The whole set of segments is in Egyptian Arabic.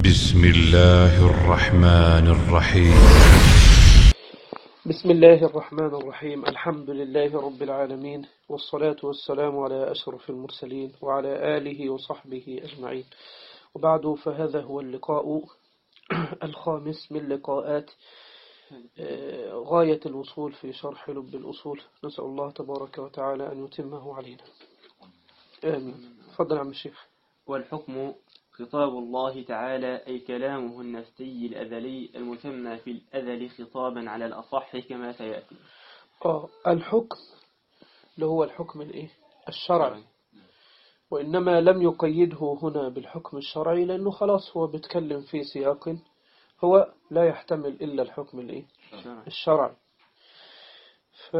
بسم الله الرحمن الرحيم بسم الله الرحمن الرحيم الحمد لله رب العالمين والصلاة والسلام على أشرف المرسلين وعلى آله وصحبه أجمعين وبعد فهذا هو اللقاء الخامس من لقاءات آه، غاية الوصول في شرح لب الأصول نسأل الله تبارك وتعالى أن يتمه علينا آمين فضل عم الشيخ والحكم خطاب الله تعالى أي كلامه النفسي الأزلي المسمى في الأزل خطابا على الأصح كما سيأتي آه الحكم اللي هو الحكم الإيه الشرعي وإنما لم يقيده هنا بالحكم الشرعي لأنه خلاص هو بيتكلم في سياق هو لا يحتمل إلا الحكم الإيه شرعي. الشرعي ف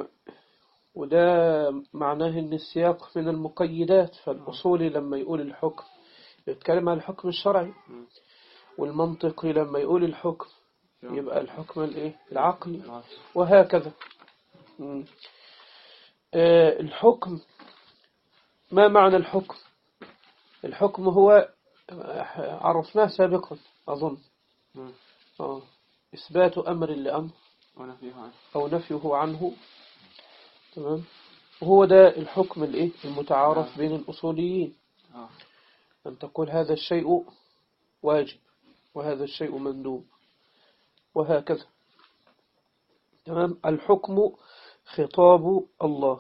وده معناه ان السياق من المقيدات فالأصولي لما يقول الحكم يتكلم عن الحكم الشرعي والمنطقي لما يقول الحكم يبقى الحكم الايه العقلي وهكذا مم. آه، الحكم ما معنى الحكم الحكم هو آه، عرفناه سابقا أظن مم. آه. إثبات أمر لأمر ونفيه عنه أو نفيه عنه تمام وهو ده الحكم الايه المتعارف بين الأصوليين آه. أن تقول هذا الشيء واجب وهذا الشيء مندوب وهكذا تمام الحكم خطاب الله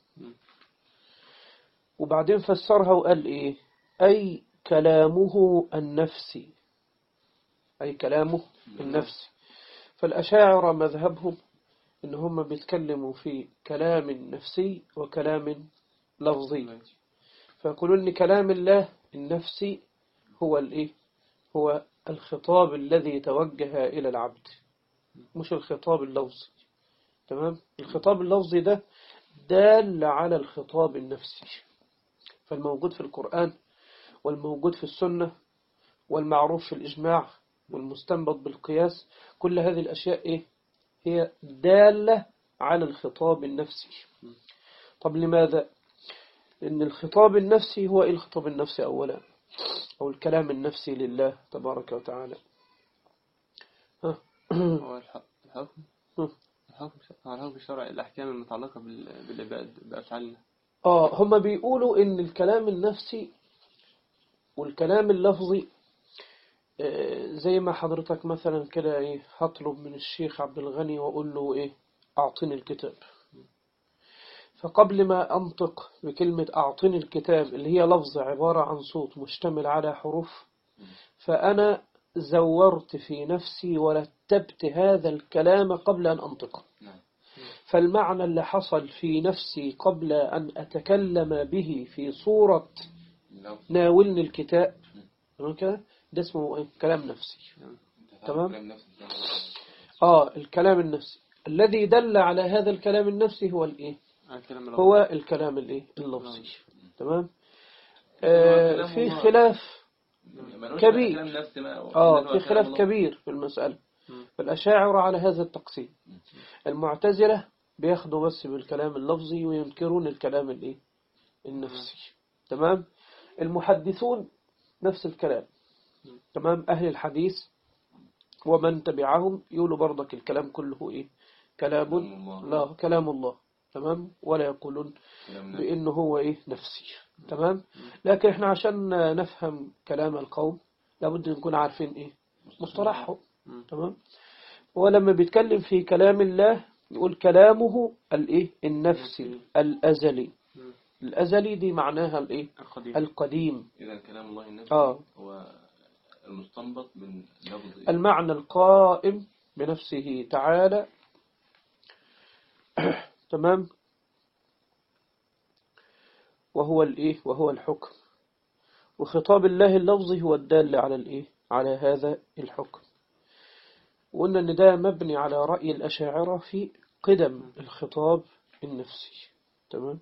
وبعدين فسرها وقال إيه أي كلامه النفسي أي كلامه النفسي فالأشاعرة مذهبهم إن هم بيتكلموا في كلام نفسي وكلام لفظي فيقولون إن كلام الله النفسي هو الإيه هو الخطاب الذي توجه إلى العبد مش الخطاب اللفظي تمام الخطاب اللفظي ده دال على الخطاب النفسي فالموجود في القرآن والموجود في السنة والمعروف في الإجماع والمستنبط بالقياس كل هذه الأشياء إيه هي دالة على الخطاب النفسي طب لماذا لأن الخطاب النفسي هو إيه الخطاب النفسي أولا أو الكلام النفسي لله تبارك وتعالى ها هو الح- الحكم مم. الحكم هو الحكم الشرعي الأحكام المتعلقة بال- بالعباد بأفعالنا آه هما بيقولوا إن الكلام النفسي والكلام اللفظي آه، زي ما حضرتك مثلا كده إيه هطلب من الشيخ عبد الغني وأقول له إيه أعطني الكتاب فقبل ما أنطق بكلمة أعطني الكتاب اللي هي لفظ عبارة عن صوت مشتمل على حروف فأنا زورت في نفسي ورتبت هذا الكلام قبل أن أنطقه فالمعنى اللي حصل في نفسي قبل أن أتكلم به في صورة ناولني الكتاب تمام كده؟ ده اسمه إيه؟ كلام نفسي تمام آه الكلام النفسي الذي دل على هذا الكلام النفسي هو الإيه الكلام هو الكلام الإيه اللفظي تمام آه في خلاف كبير. آه في خلاف كبير في المسألة فالأشاعرة على هذا التقسيم المعتزلة بياخدوا بس بالكلام اللفظي وينكرون الكلام الإيه النفسي تمام المحدثون نفس الكلام تمام أهل الحديث ومن تبعهم يقولوا برضك الكلام كله إيه كلام لا كلام الله تمام ولا يقولون بأنه هو إيه نفسي تمام لكن إحنا عشان نفهم كلام القوم لابد نكون عارفين إيه مصطلحهم تمام ولما بيتكلم في كلام الله يقول كلامه الإيه النفسي الأزلي الأزلي دي معناها الإيه القديم القديم إذا كلام الله النفسي آه هو المستنبط من لفظ المعنى القائم بنفسه تعالى تمام وهو الايه وهو الحكم وخطاب الله اللفظي هو الدال على الايه على هذا الحكم وقلنا ان ده مبني على رأي الأشاعرة في قدم الخطاب النفسي تمام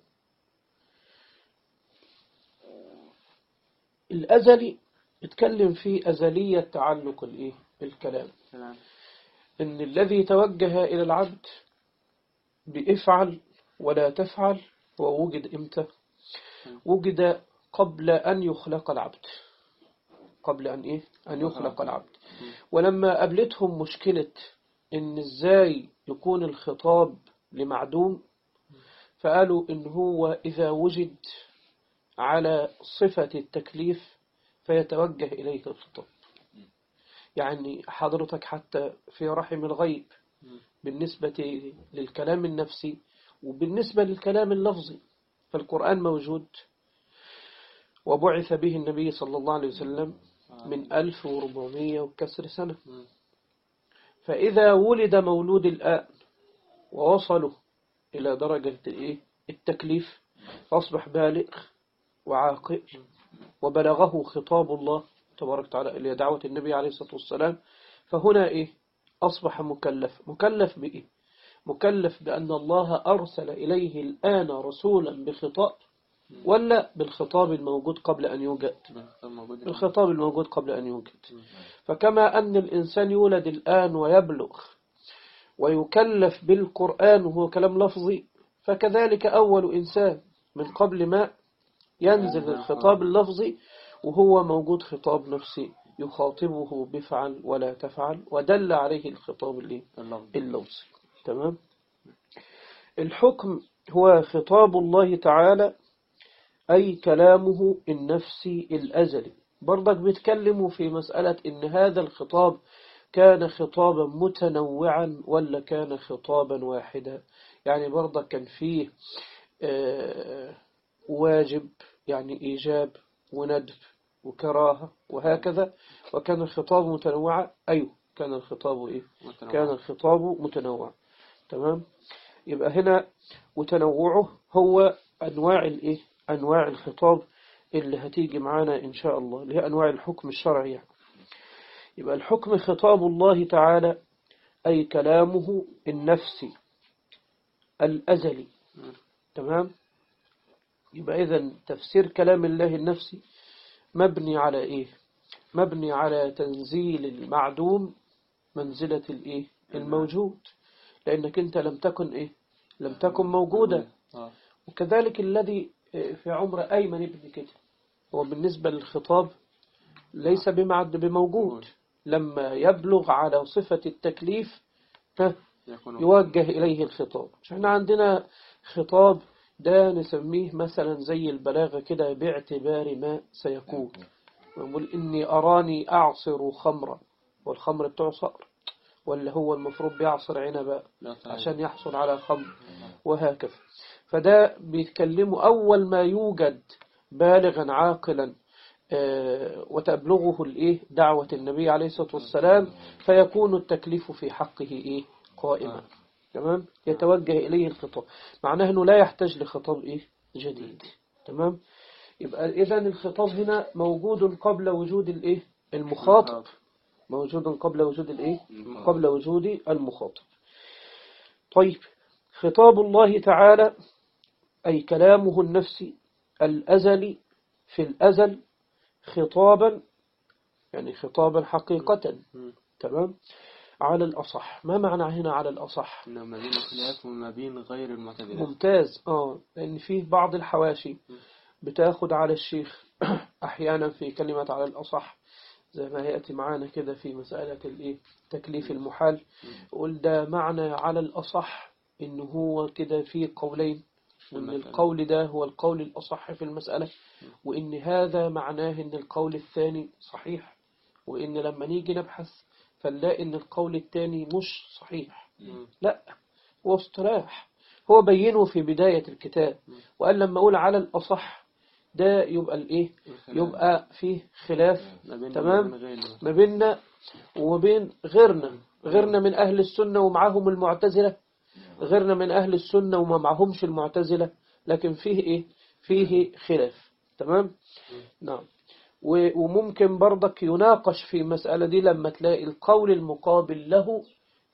الأزلي اتكلم في أزلية تعلق الايه الكلام سلام إن الذي توجه إلى العبد بافعل ولا تفعل هو وجد إمتى وجد قبل أن يخلق العبد قبل أن إيه أن يخلق العبد ولما قابلتهم مشكلة إن إزاي يكون الخطاب لمعدوم فقالوا إن هو إذا وجد على صفة التكليف فيتوجه إليه الخطاب يعني حضرتك حتى في رحم الغيب بالنسبة للكلام النفسي وبالنسبة للكلام اللفظي فالقرآن موجود وبعث به النبي صلى الله عليه وسلم من 1400 وكسر سنة فإذا ولد مولود الآن ووصلوا إلى درجة الإيه؟ التكليف فأصبح بالغ وعاقل وبلغه خطاب الله تبارك وتعالى إلى دعوة النبي عليه الصلاة والسلام فهنا إيه أصبح مكلف مكلف بإيه مكلف بأن الله أرسل إليه الآن رسولا بخطاب ولا بالخطاب الموجود قبل أن يوجد بالخطاب الموجود قبل أن يوجد فكما أن الإنسان يولد الآن ويبلغ ويكلف بالقرآن وهو كلام لفظي فكذلك أول إنسان من قبل ما ينزل الخطاب اللفظي وهو موجود خطاب نفسي يخاطبه بفعل ولا تفعل ودل عليه الخطاب اللي- اللفظي تمام الحكم هو خطاب الله تعالى أي كلامه النفسي الأزلي برضك بيتكلموا في مسألة إن هذا الخطاب كان خطابا متنوعا ولا كان خطابا واحدا يعني برضك كان فيه آه، واجب يعني إيجاب وندب وكراهة وهكذا وكان الخطاب متنوعا أيوه كان الخطاب إيه كان الخطاب متنوع تمام يبقى هنا وتنوعه هو أنواع الإيه أنواع الخطاب اللي هتيجي معانا إن شاء الله اللي هي أنواع الحكم الشرعي يعني. يبقى الحكم خطاب الله تعالى أي كلامه النفسي الأزلي تمام يبقى إذا تفسير كلام الله النفسي مبني على إيه مبني على تنزيل المعدوم منزلة الإيه الموجود لأنك أنت لم تكن إيه لم تكن موجودا وكذلك الذي في عمر أيمن ابن كده هو بالنسبة للخطاب ليس بمعد بموجود لما يبلغ على صفة التكليف ها، يوجه إليه الخطاب احنا عندنا خطاب ده نسميه مثلا زي البلاغة كده باعتبار ما سيكون نقول إني أراني أعصر خمرا والخمر بتعصر ولا هو المفروض بيعصر عنبا عشان يحصل على خمر وهكذا فده بيتكلموا أول ما يوجد بالغا عاقلا آه، وتبلغه الإيه دعوة النبي عليه الصلاة والسلام فيكون التكليف في حقه إيه قائما تمام يتوجه إليه الخطاب معناه أنه لا يحتاج لخطاب إيه جديد تمام يبقى إذا الخطاب هنا موجود قبل وجود الإيه المخاطب موجود قبل وجود الإيه قبل وجود المخاطب طيب خطاب الله تعالى أي كلامه النفسي الأزلي في الأزل خطابا يعني خطابا حقيقة تمام على الأصح ما معنى هنا على الأصح إنه ما بين الخلاف وما بين غير المعتدلة ممتاز اه لأن فيه بعض الحواشي بتاخد على الشيخ أحيانا في كلمة على الأصح زي ما يأتي معانا كده في مسألة الإيه تكليف المحال قول ده معنى على الأصح إن هو كده فيه قولين وإن المسألة. القول ده هو القول الأصح في المسألة وإن هذا معناه إن القول الثاني صحيح وإن لما نيجي نبحث فنلاقي إن القول الثاني مش صحيح لا هو اصطلاح هو بينه في بداية الكتاب وقال لما أقول على الأصح ده يبقى الإيه يبقى فيه خلاف ما بين تمام. وما غير المعتدلة. ما بيننا وبين غيرنا غيرنا من أهل السنة ومعهم المعتزلة غيرنا من أهل السنة وما معهمش المعتزلة لكن فيه إيه فيه خلاف تمام نعم و- وممكن برضك يناقش في المسألة دي لما تلاقي القول المقابل له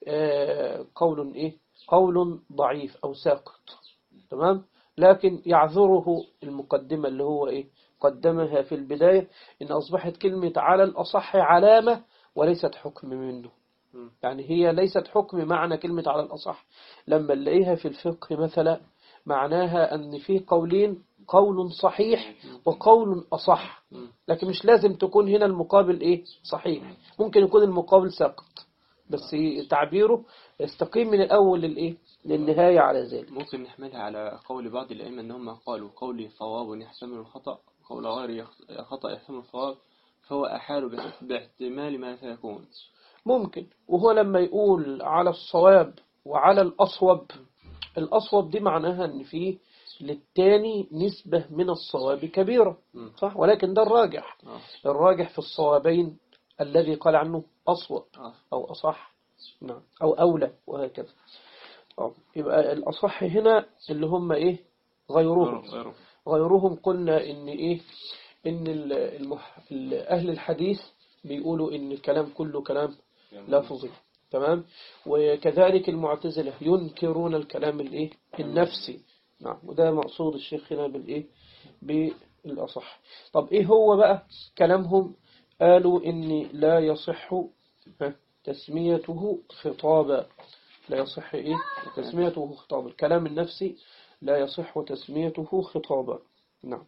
آه، قول إيه قول ضعيف أو ساقط تمام لكن يعذره المقدمة اللي هو إيه قدمها في البداية إن أصبحت كلمة على الأصح علامة وليست حكم منه يعني هي ليست حكم معنى كلمة على الأصح لما نلاقيها في الفقه مثلا معناها أن في قولين قول صحيح وقول أصح لكن مش لازم تكون هنا المقابل إيه صحيح ممكن يكون المقابل ساقط بس تعبيره يستقيم من الأول للإيه للنهاية على ذلك ممكن نحملها على قول بعض الأئمة أن هم قالوا قولي صواب يحتمل الخطأ قول غير يخ- خطأ يحتمل الصواب فهو أحال باح- باحتمال ما سيكون ممكن وهو لما يقول على الصواب وعلى الأصوب الأصوب دي معناها أن فيه للتاني نسبة من الصواب كبيرة مم. صح ولكن ده الراجح آه. الراجح في الصوابين الذي قال عنه أصوب آه. أو أصح نعم أو أولى وهكذا آه. يبقى الأصح هنا اللي هم إيه غيرهم غيره- غيره. غيرهم قلنا إن إيه إن ال- المح... ال- أهل الحديث بيقولوا إن الكلام كله كلام لفظي تمام وكذلك المعتزلة ينكرون الكلام الإيه النفسي نعم وده مقصود الشيخ هنا بالإيه بالأصح طب إيه هو بقى كلامهم قالوا إن لا يصح ها، تسميته خطابا لا يصح إيه تسميته خطابا الكلام النفسي لا يصح تسميته خطابا نعم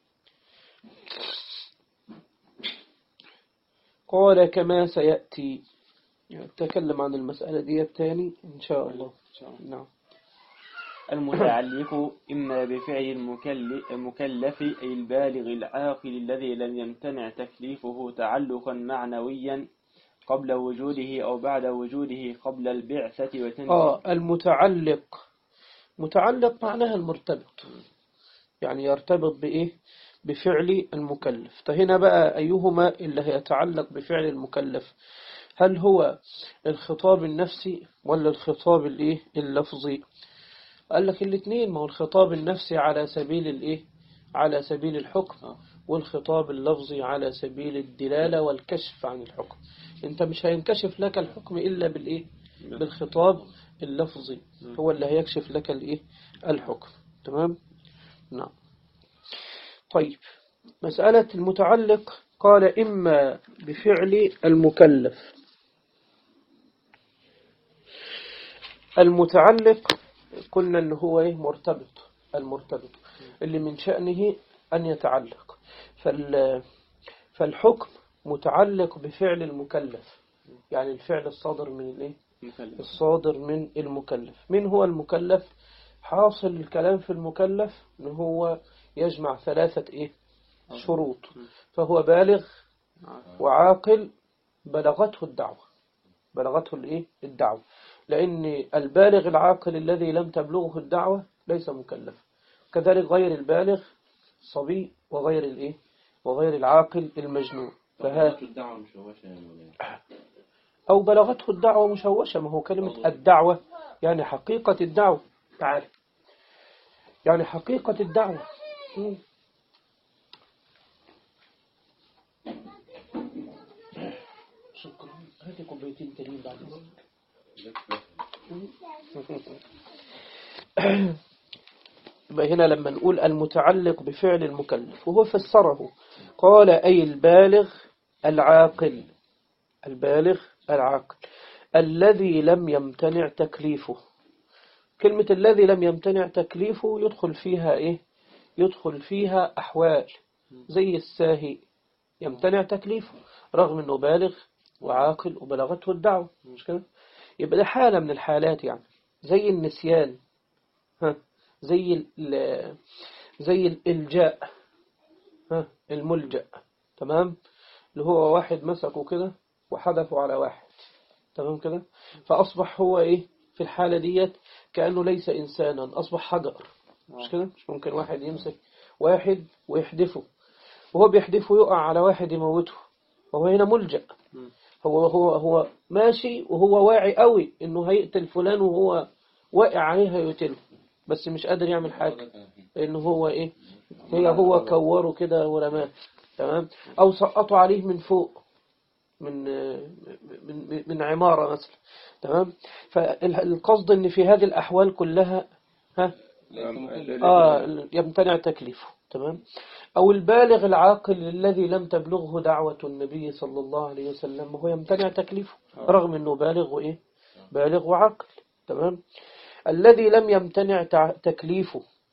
قال كما سيأتي تكلم عن المسألة دي التاني إن شاء الله إن شاء الله. نعم المتعلق إما بفعل المكلف, المكلف أي البالغ العاقل الذي لم يمتنع تكليفه تعلقا معنويا قبل وجوده أو بعد وجوده قبل البعثة وتنزيل آه المتعلق متعلق معناها المرتبط يعني يرتبط بإيه بفعل المكلف فهنا بقى أيهما اللي هيتعلق بفعل المكلف هل هو الخطاب النفسي ولا الخطاب الإيه اللفظي قال لك الاثنين ما هو الخطاب النفسي على سبيل الإيه على سبيل الحكم آه. والخطاب اللفظي على سبيل الدلالة والكشف عن الحكم انت مش هينكشف لك الحكم إلا بالإيه بالخطاب اللفظي هو اللي هيكشف لك الإيه الحكم تمام نعم طيب مسألة المتعلق قال إما بفعل المكلف المتعلق قلنا أنه هو إيه مرتبط المرتبط اللي من شأنه أن يتعلق فال فالحكم متعلق بفعل المكلف يعني الفعل الصادر من الإيه مكلف. الصادر من المكلف من هو المكلف حاصل الكلام في المكلف ان هو يجمع ثلاثة ايه شروط فهو بالغ وعاقل بلغته الدعوة بلغته الايه الدعوة لان البالغ العاقل الذي لم تبلغه الدعوة ليس مكلف كذلك غير البالغ صبي وغير الايه وغير العاقل المجنون فهذا الدعوة مشوشة يا مولانا أو بلغته الدعوة مشوشة ما هو كلمة الدعوة يعني حقيقة الدعوة تعال يعني حقيقة الدعوة مم. شكرا هاتي كوبايتين تانيين بعد إذنك. يبقى هنا لما نقول المتعلق بفعل المكلف وهو فسره قال أي البالغ العاقل البالغ العاقل الذي لم يمتنع تكليفه كلمة الذي لم يمتنع تكليفه يدخل فيها إيه يدخل فيها أحوال زي الساهي يمتنع تكليفه رغم أنه بالغ وعاقل وبلغته الدعوة مش كده يبقى ده حالة من الحالات يعني زي النسيان ها زي ال زي الإلجاء ها الملجأ تمام اللي هو واحد مسكه كده وحدثوا على واحد تمام كده فأصبح هو إيه في الحالة ديت كأنه ليس إنسانا أصبح حجر مش كده مش ممكن واحد يمسك واحد ويحدفه وهو بيحدفه يقع على واحد يموته وهو هنا ملجأ هو هو هو ماشي وهو واعي قوي انه هيقتل فلان وهو واقع عليه هيقتله بس مش قادر يعمل حاجة لانه هو ايه هي هو كوره كده ورماه تمام او سقطوا عليه من فوق من من من عمارة مثلا تمام فالقصد ان في هذه الاحوال كلها ها آه يمتنع تكليفه تمام أو البالغ العاقل الذي لم تبلغه دعوة النبي صلى الله عليه وسلم وهو يمتنع تكليفه رغم أنه بالغ وإيه بالغ وعاقل تمام الذي لم يمتنع تع- تكليفه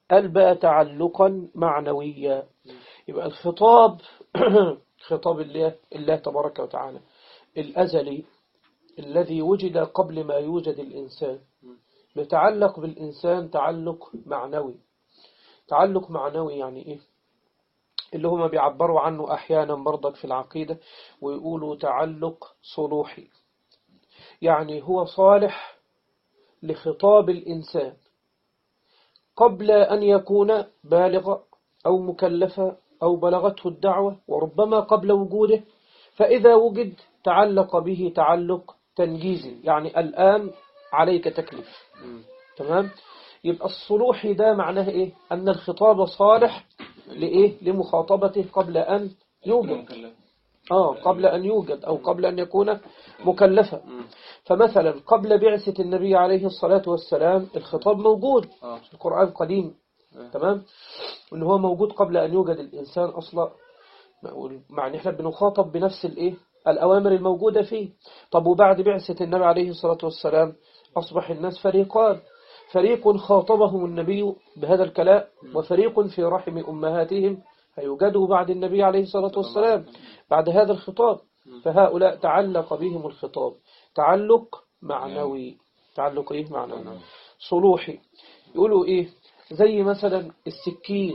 قال بقى تعلقا معنويا يبقى الخطاب خطاب الله, الله تبارك وتعالى الأزلي الذي وجد قبل ما يوجد الإنسان يتعلق بالإنسان تعلق معنوي تعلق معنوي يعني إيه اللي هما بيعبروا عنه أحيانا برضك في العقيدة ويقولوا تعلق صلوحي يعني هو صالح لخطاب الإنسان قبل أن يكون بالغ أو مكلفا أو بلغته الدعوة وربما قبل وجوده فإذا وجد تعلق به تعلق تنجيزي يعني الآن عليك تكليف تمام يبقى الصلوح ده معناه إيه أن الخطاب صالح لإيه لمخاطبته قبل أن يوجد آه قبل أن يوجد أو قبل أن يكون مكلفا فمثلا قبل بعثة النبي عليه الصلاة والسلام الخطاب موجود آه. القرآن قديم تمام وإن هو موجود قبل أن يوجد الإنسان أصلا مع أن إحنا بنخاطب بنفس الإيه الأوامر الموجودة فيه طب وبعد بعثة النبي عليه الصلاة والسلام أصبح الناس فريقان فريق خاطبهم النبي بهذا الكلام وفريق في رحم أمهاتهم هيوجدوا بعد النبي عليه الصلاة والسلام بعد هذا الخطاب فهؤلاء تعلق بهم الخطاب تعلق معنوي تعلق إيه معنوي صلوحي يقولوا إيه زي مثلا السكين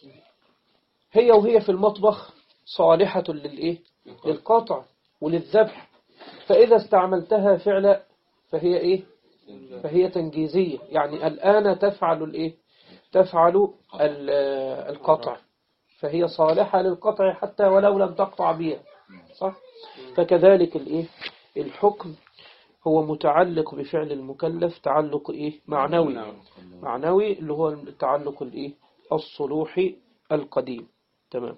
هي وهي في المطبخ صالحة للإيه للقطع وللذبح فإذا استعملتها فعلا فهي إيه فهي تنجيزية يعني الآن تفعل الإيه تفعل ال- القطع فهي صالحة للقطع حتى ولو لم تقطع بها صح فكذلك الإيه الحكم هو متعلق بفعل المكلف تعلق إيه معنوي معنوي اللي هو التعلق الإيه الصلوحي القديم تمام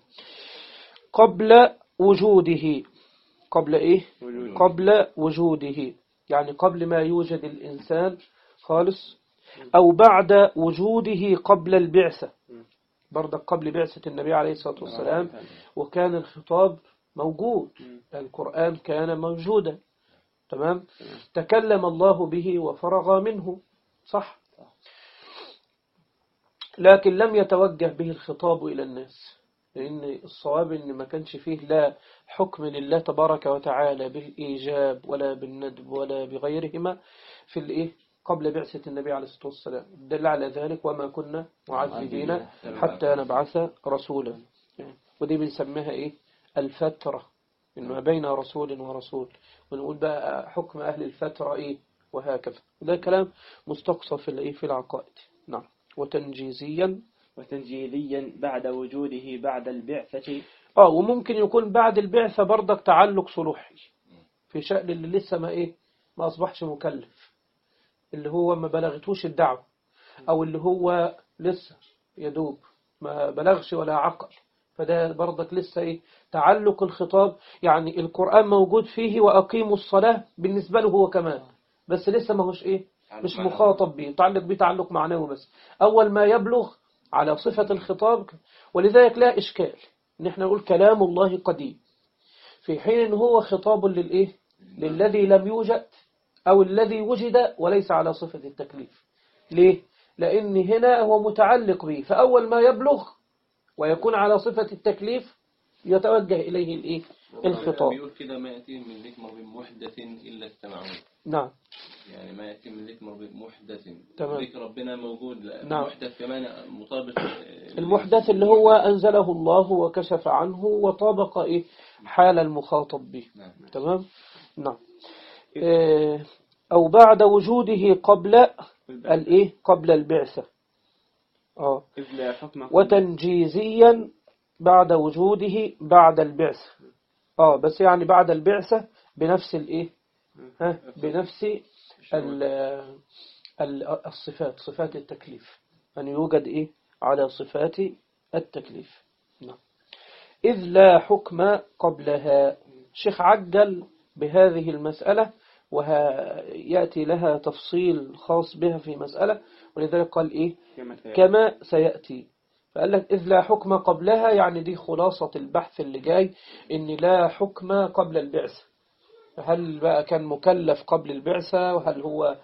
قبل وجوده قبل إيه وجوده. قبل وجوده يعني قبل ما يوجد الإنسان خالص أو بعد وجوده قبل البعثة برضك قبل بعثة النبي عليه الصلاة والسلام وكان الخطاب موجود القرآن كان موجودا تمام تكلم الله به وفرغ منه صح لكن لم يتوجه به الخطاب إلى الناس لأن الصواب إن ما كانش فيه لا حكم لله تبارك وتعالى بالإيجاب ولا بالندب ولا بغيرهما في الإيه قبل بعثة النبي عليه الصلاة والسلام دل على ذلك وما كنا معذبين حتى نبعث رسولا ودي بنسميها إيه الفترة من ما بين رسول ورسول ونقول بقى حكم أهل الفترة إيه وهكذا وده كلام مستقصى في الإيه في العقائد نعم وتنجيزيا وتنجيليا بعد وجوده بعد البعثة اه وممكن يكون بعد البعثة برضك تعلق صلوحي في شأن اللي لسه ما ايه ما اصبحش مكلف اللي هو ما بلغتوش الدعوة او اللي هو لسه يدوب ما بلغش ولا عقل فده برضك لسه ايه تعلق الخطاب يعني القرآن موجود فيه وأقيموا الصلاة بالنسبة له هو كمان بس لسه ما هوش ايه مش مخاطب به يتعلق به تعلق معنوي بس أول ما يبلغ على صفة الخطاب ولذلك لا إشكال إن احنا نقول كلام الله قديم في حين إن هو خطاب للإيه للذي لم يوجد أو الذي وجد وليس على صفة التكليف ليه؟ لأن هنا هو متعلق به فأول ما يبلغ ويكون على صفة التكليف يتوجه إليه الإيه؟ الخطاب بيقول كده ما يأتي من ذكر بمحدث إلا استمعوه نعم يعني ما يأتي من ذكر بمحدث تمام. ذكر ربنا موجود لا، نعم. محدث كمان مطابق المحدث اللي هو أنزله الله وكشف عنه وطابق إيه حال المخاطب به نعم. تمام نعم إيه، أو بعد وجوده قبل الإيه قبل البعثة آه إذ لا حكم وتنجيزيا بعد وجوده بعد البعثة آه بس يعني بعد البعثة بنفس الإيه ها بنفس ال ال الصفات صفات التكليف أن يوجد إيه على صفات التكليف نعم إذ لا حكم قبلها شيخ عجل بهذه المسألة ويأتي لها تفصيل خاص بها في مسألة ولذلك قال إيه كما سيأتي. كما سيأتي فقال لك إذ لا حكم قبلها يعني دي خلاصة البحث اللي جاي إن لا حكم قبل البعثة هل بقى كان مكلف قبل البعثة وهل هو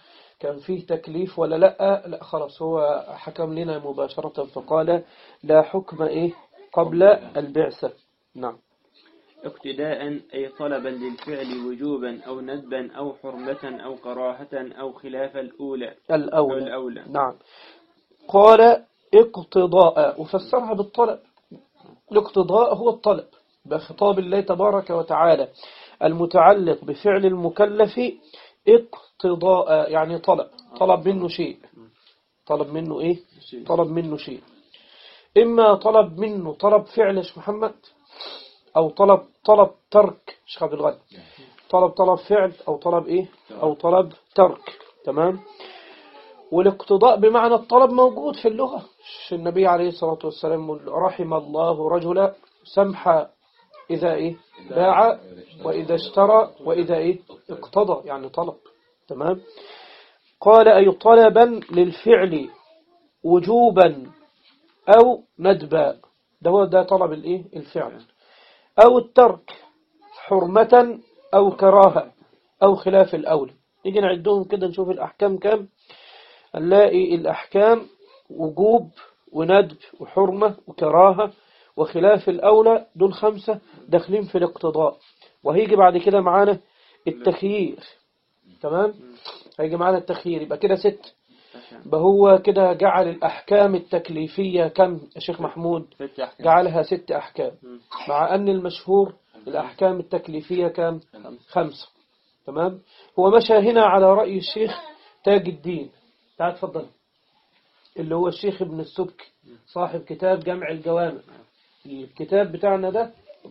كان فيه تكليف ولا لا لا خلاص هو حكم لنا مباشرة فقال لا حكم إيه قبل البعثة نعم اقتداء أي طلبا للفعل وجوبا أو ندبا أو حرمة أو كراهة أو خلاف الأولى أو الأولى الأولى نعم قال اقتضاء وفسرها بالطلب الاقتضاء هو الطلب بخطاب الله تبارك وتعالى المتعلق بفعل المكلف اقتضاء يعني طلب طلب منه شيء طلب منه ايه طلب منه شيء اما طلب منه طلب فعل يا شيخ محمد او طلب طلب ترك شيخ عبد الغني طلب طلب فعل او طلب ايه او طلب ترك تمام والاقتضاء بمعنى الطلب موجود في اللغة النبي عليه الصلاة والسلام رحم الله رجلا سمح إذا إيه باع وإذا اشترى وإذا إيه اقتضى يعني طلب تمام قال أي طلبا للفعل وجوبا أو ندبا ده هو ده طلب الإيه الفعل أو الترك حرمة أو كراهة أو خلاف الأولى نيجي نعدهم كده نشوف الأحكام كام نلاقي الأحكام وجوب وندب وحرمة وكراهة وخلاف الأولى دول خمسة داخلين في الاقتضاء وهيجي بعد كده معانا التخيير تمام هيجي معانا التخيير يبقى كده ست يبقى هو كده جعل الأحكام التكليفية كم يا شيخ محمود ست أحكام جعلها ست أحكام مع أن المشهور الأحكام التكليفية كم خمسة تمام هو مشى هنا على رأي الشيخ تاج الدين تعال تفضل اللي هو الشيخ ابن السبكي صاحب كتاب جمع الجوامع الكتاب بتاعنا ده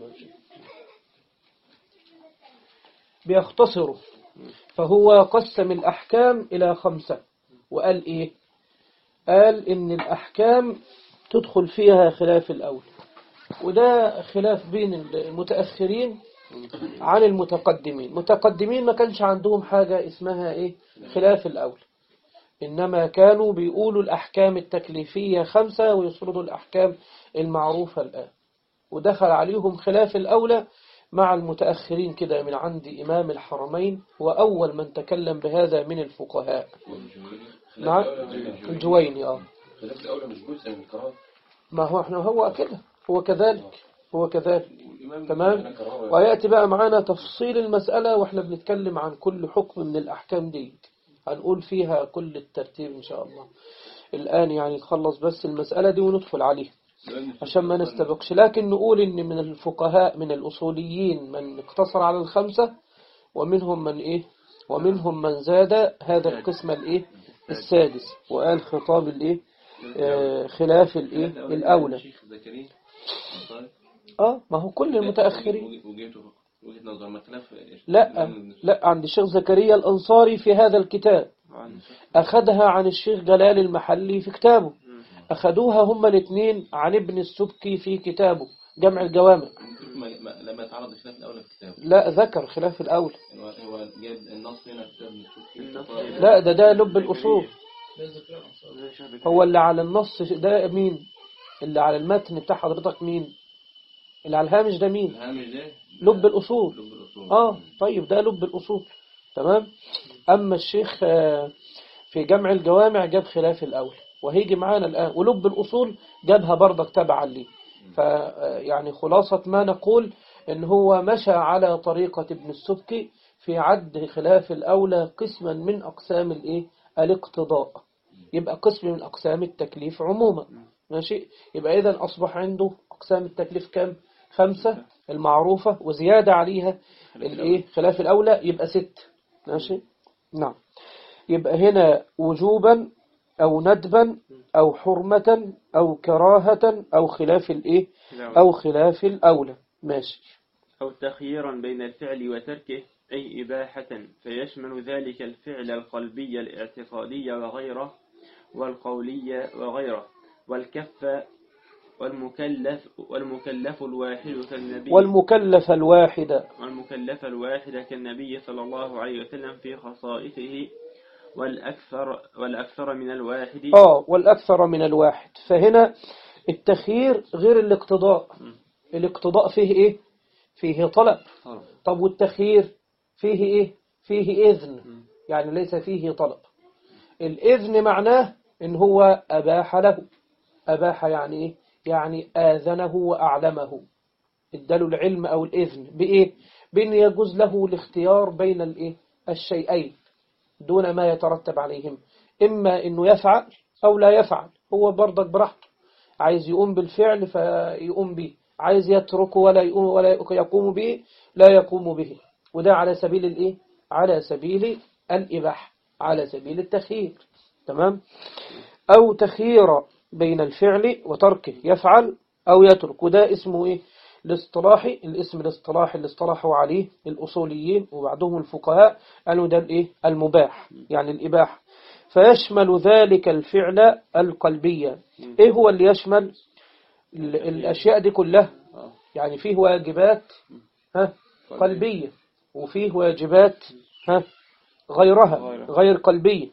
بيختصره فهو قسم الأحكام إلى خمسة وقال إيه قال إن الأحكام تدخل فيها خلاف الأول وده خلاف بين المتأخرين عن المتقدمين المتقدمين ما كانش عندهم حاجة اسمها إيه خلاف الأول إنما كانوا بيقولوا الأحكام التكليفية خمسة ويسردوا الأحكام المعروفة الآن ودخل عليهم خلاف الأولى مع المتأخرين كده من عند إمام الحرمين وأول من تكلم بهذا من الفقهاء نعم الجويني آه خلاف الأولى مش جزء من القرار ما هو احنا هو كده هو كذلك هو كذلك والإمام تمام هنا قرار ويأتي بقى معانا تفصيل المسألة واحنا بنتكلم عن كل حكم من الأحكام دي هنقول فيها كل الترتيب إن شاء الله الآن يعني نخلص بس المسألة دي وندخل عليها عشان ما نستبقش لكن نقول إن من الفقهاء من الأصوليين من اقتصر على الخمسة ومنهم من إيه ومنهم من زاد هذا القسم الإيه السادس وقال خطاب الإيه آه خلاف الإيه الأولى الشيخ زكريا طيب. آه ما هو كل المتأخرين وجهته وجهة نظر ما خلاف لا لا عند الشيخ زكريا الأنصاري في هذا الكتاب أخذها عن الشيخ جلال المحلي في كتابه أخذوها هما الاثنين عن ابن السبكي في كتابه جمع الجوامع ما- ما- لما يتعرض خلاف الأولى في كتابه لا ذكر خلاف الأول يعني هو هو جاب النص هنا في كتاب السبكي. النص طيب. لا ده ده لب الأصول هو اللي على النص ده مين اللي على المتن بتاع حضرتك مين اللي على الهامش ده مين الهامش ده لب الأصول لب الأصول آه طيب ده لب الأصول تمام أما الشيخ آه، في جمع الجوامع جاب خلاف الأول وهيجي معانا الآن ولب الأصول جابها برضك تبعا ليه فيعني خلاصة ما نقول إن هو مشى على طريقة ابن السبكي في عد خلاف الأولى قسما من أقسام الإيه الاقتضاء يبقى قسم من أقسام التكليف عموما ماشي يبقى إذا أصبح عنده أقسام التكليف كم خمسة المعروفة وزيادة عليها الإيه خلاف الأولى يبقى ست ماشي نعم يبقى هنا وجوبا أو ندبا أو حرمة أو كراهة أو خلاف الإيه أو خلاف الأولى ماشي أو تخييرا بين الفعل وتركه أي إباحة فيشمل ذلك الفعل القلبي الاعتقادي وغيره والقولي وغيره والكف والمكلف والمكلف الواحد كالنبي والمكلف الواحدة والمكلف الواحد كالنبي صلى الله عليه وسلم في خصائصه والأكثر والأكثر من الواحد آه والأكثر من الواحد فهنا التخيير غير الاقتضاء الاقتضاء فيه إيه فيه طلب طب والتخيير فيه إيه فيه إذن يعني ليس فيه طلب الإذن معناه إن هو أباح له أباح يعني إيه؟ يعني آذنه وأعلمه اداله العلم أو الإذن بإيه؟ بأن يجوز له الاختيار بين الإيه؟ الشيئين دون ما يترتب عليهم إما أنه يفعل أو لا يفعل هو برضك براحته عايز يقوم بالفعل فيقوم به عايز يتركه ولا يقوم ولا يقوم به لا يقوم به وده على سبيل الإيه؟ على سبيل الإباحة على سبيل التخيير تمام أو تخيير بين الفعل وتركه يفعل أو يترك وده اسمه إيه الاصطلاحي الاسم الاصطلاحي اللي اصطلحوا عليه الأصوليين وبعدهم الفقهاء قالوا ده الإيه المباح يعني الإباحة فيشمل ذلك الفعل القلبية إيه هو اللي يشمل ال- الأشياء دي كلها آه. يعني فيه واجبات ها قلبية وفيه واجبات ها غيرها غيرها. غير قلبية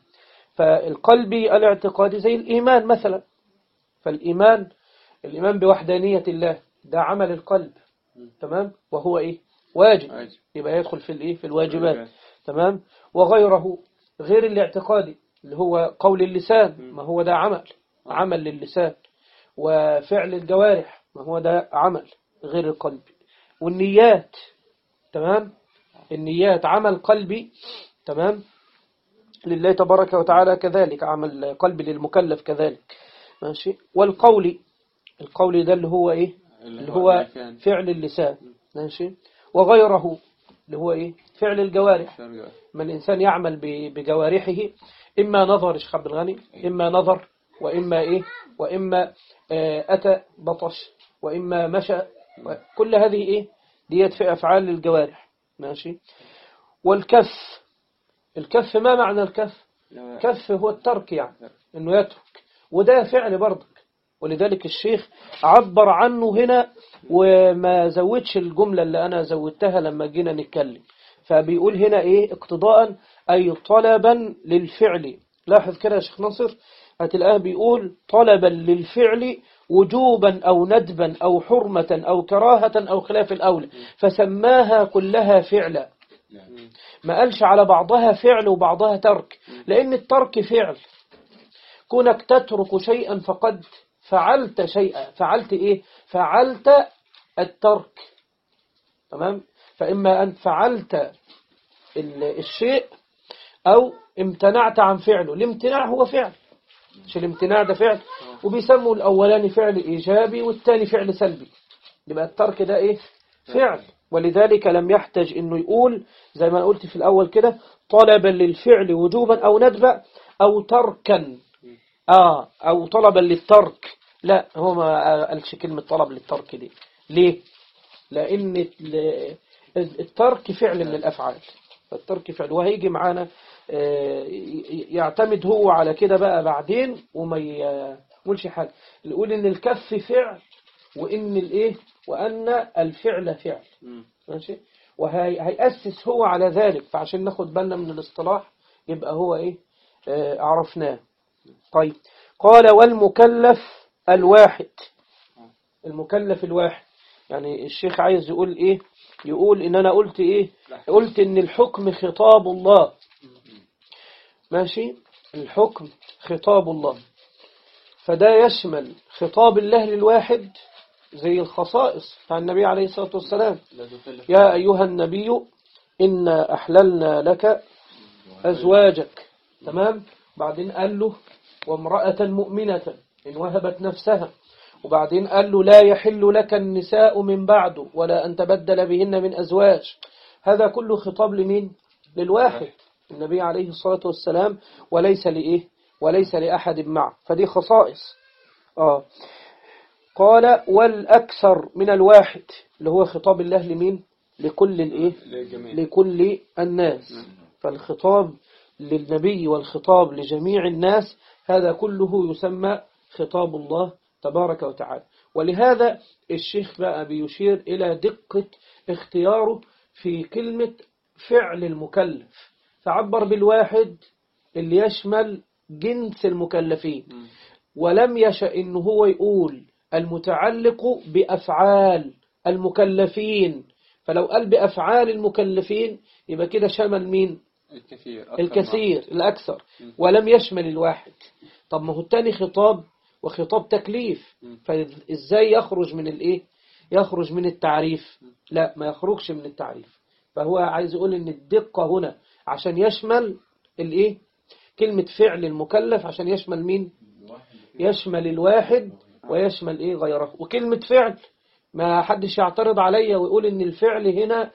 فالقلبي الاعتقادي زي الإيمان مثلا فالإيمان الإيمان بوحدانية الله ده عمل القلب تمام وهو إيه واجب واجب. يبقى يدخل في الإيه في الواجبات الواجبات. تمام وغيره غير الاعتقادي اللي هو قول اللسان ما هو ده عمل عمل للسان وفعل الجوارح ما هو ده عمل غير القلب والنيات تمام النيات عمل قلبي تمام لله تبارك وتعالى كذلك عمل قلبي للمكلف كذلك ماشي والقول القول ده اللي هو ايه اللي هو اللسان. فعل اللسان ماشي وغيره اللي هو ايه فعل الجوارح ما الإنسان يعمل ب- بجوارحه إما نظر شخب الغني إما نظر وإما إيه وإما آه، أتى بطش وإما مشى كل هذه إيه ديت في أفعال الجوارح ماشي والكف الكف ما معنى الكف كف هو الترك يعني انه يترك وده فعل برضك ولذلك الشيخ عبر عنه هنا وما زودش الجملة اللي أنا زودتها لما جينا نتكلم فبيقول هنا إيه اقتضاء أي طلبا للفعل لاحظ كده يا شيخ ناصر هتلاقاه بيقول طلبا للفعل وجوبا أو ندبا أو حرمة أو كراهة أو خلاف الأولى فسماها كلها فعلا ما قالش على بعضها فعل وبعضها ترك لأن الترك فعل كونك تترك شيئا فقد فعلت شيئا فعلت إيه فعلت الترك تمام فإما أن فعلت ال- الشيء أو امتنعت عن فعله الامتناع هو فعل مش الامتناع ده فعل وبيسموا الأولاني فعل إيجابي والثاني فعل سلبي يبقى الترك ده إيه فعل ولذلك لم يحتج انه يقول زي ما أنا قلت في الأول كده طلبا للفعل وجوبا أو ندبا أو تركا آه أو طلبا للترك لا هو ما قالش كلمة طلب للترك دي ليه لأن ال- الترك فعل من الأفعال الترك فعل وهيجي معانا آه، ي- يعتمد هو على كده بقى بعدين وما يقولش حاجة يقول إن الكف فعل وإن الإيه وأن الفعل فعل ماشي وهيأسس هو على ذلك فعشان ناخد بالنا من الاصطلاح يبقى هو إيه آه، عرفناه طيب قال والمكلف الواحد المكلف الواحد يعني الشيخ عايز يقول ايه يقول ان انا قلت ايه قلت ان الحكم خطاب الله ماشي الحكم خطاب الله فده يشمل خطاب الله للواحد زي الخصائص بتاع النبي عليه الصلاة والسلام يا أيها النبي إنا أحللنا لك أزواجك تمام بعدين قال له وامرأة مؤمنة إن وهبت نفسها وبعدين قال له لا يحل لك النساء من بعده ولا أن تبدل بهن من أزواج هذا كله خطاب لمين للواحد النبي عليه الصلاة والسلام وليس لإيه وليس لأحد معه فدي خصائص آه قال والأكثر من الواحد اللي هو خطاب الله لمين لكل الإيه لكل الناس فالخطاب للنبي والخطاب لجميع الناس هذا كله يسمى خطاب الله تبارك وتعالى ولهذا الشيخ بقى بيشير إلى دقة اختياره في كلمة فعل المكلف فعبر بالواحد اللي يشمل جنس المكلفين ولم يشأ إن هو يقول المتعلق بأفعال المكلفين فلو قال بأفعال المكلفين يبقى كده شمل مين الكثير أكثر الكثير الأكثر ولم يشمل الواحد طب ما هو التاني خطاب وخطاب تكليف فإزاي يخرج من الإيه يخرج من التعريف لا ما يخرجش من التعريف فهو عايز يقول إن الدقة هنا عشان يشمل الإيه كلمة فعل المكلف عشان يشمل مين يشمل الواحد ويشمل إيه غيره وكلمة فعل ما حدش يعترض عليا ويقول إن الفعل هنا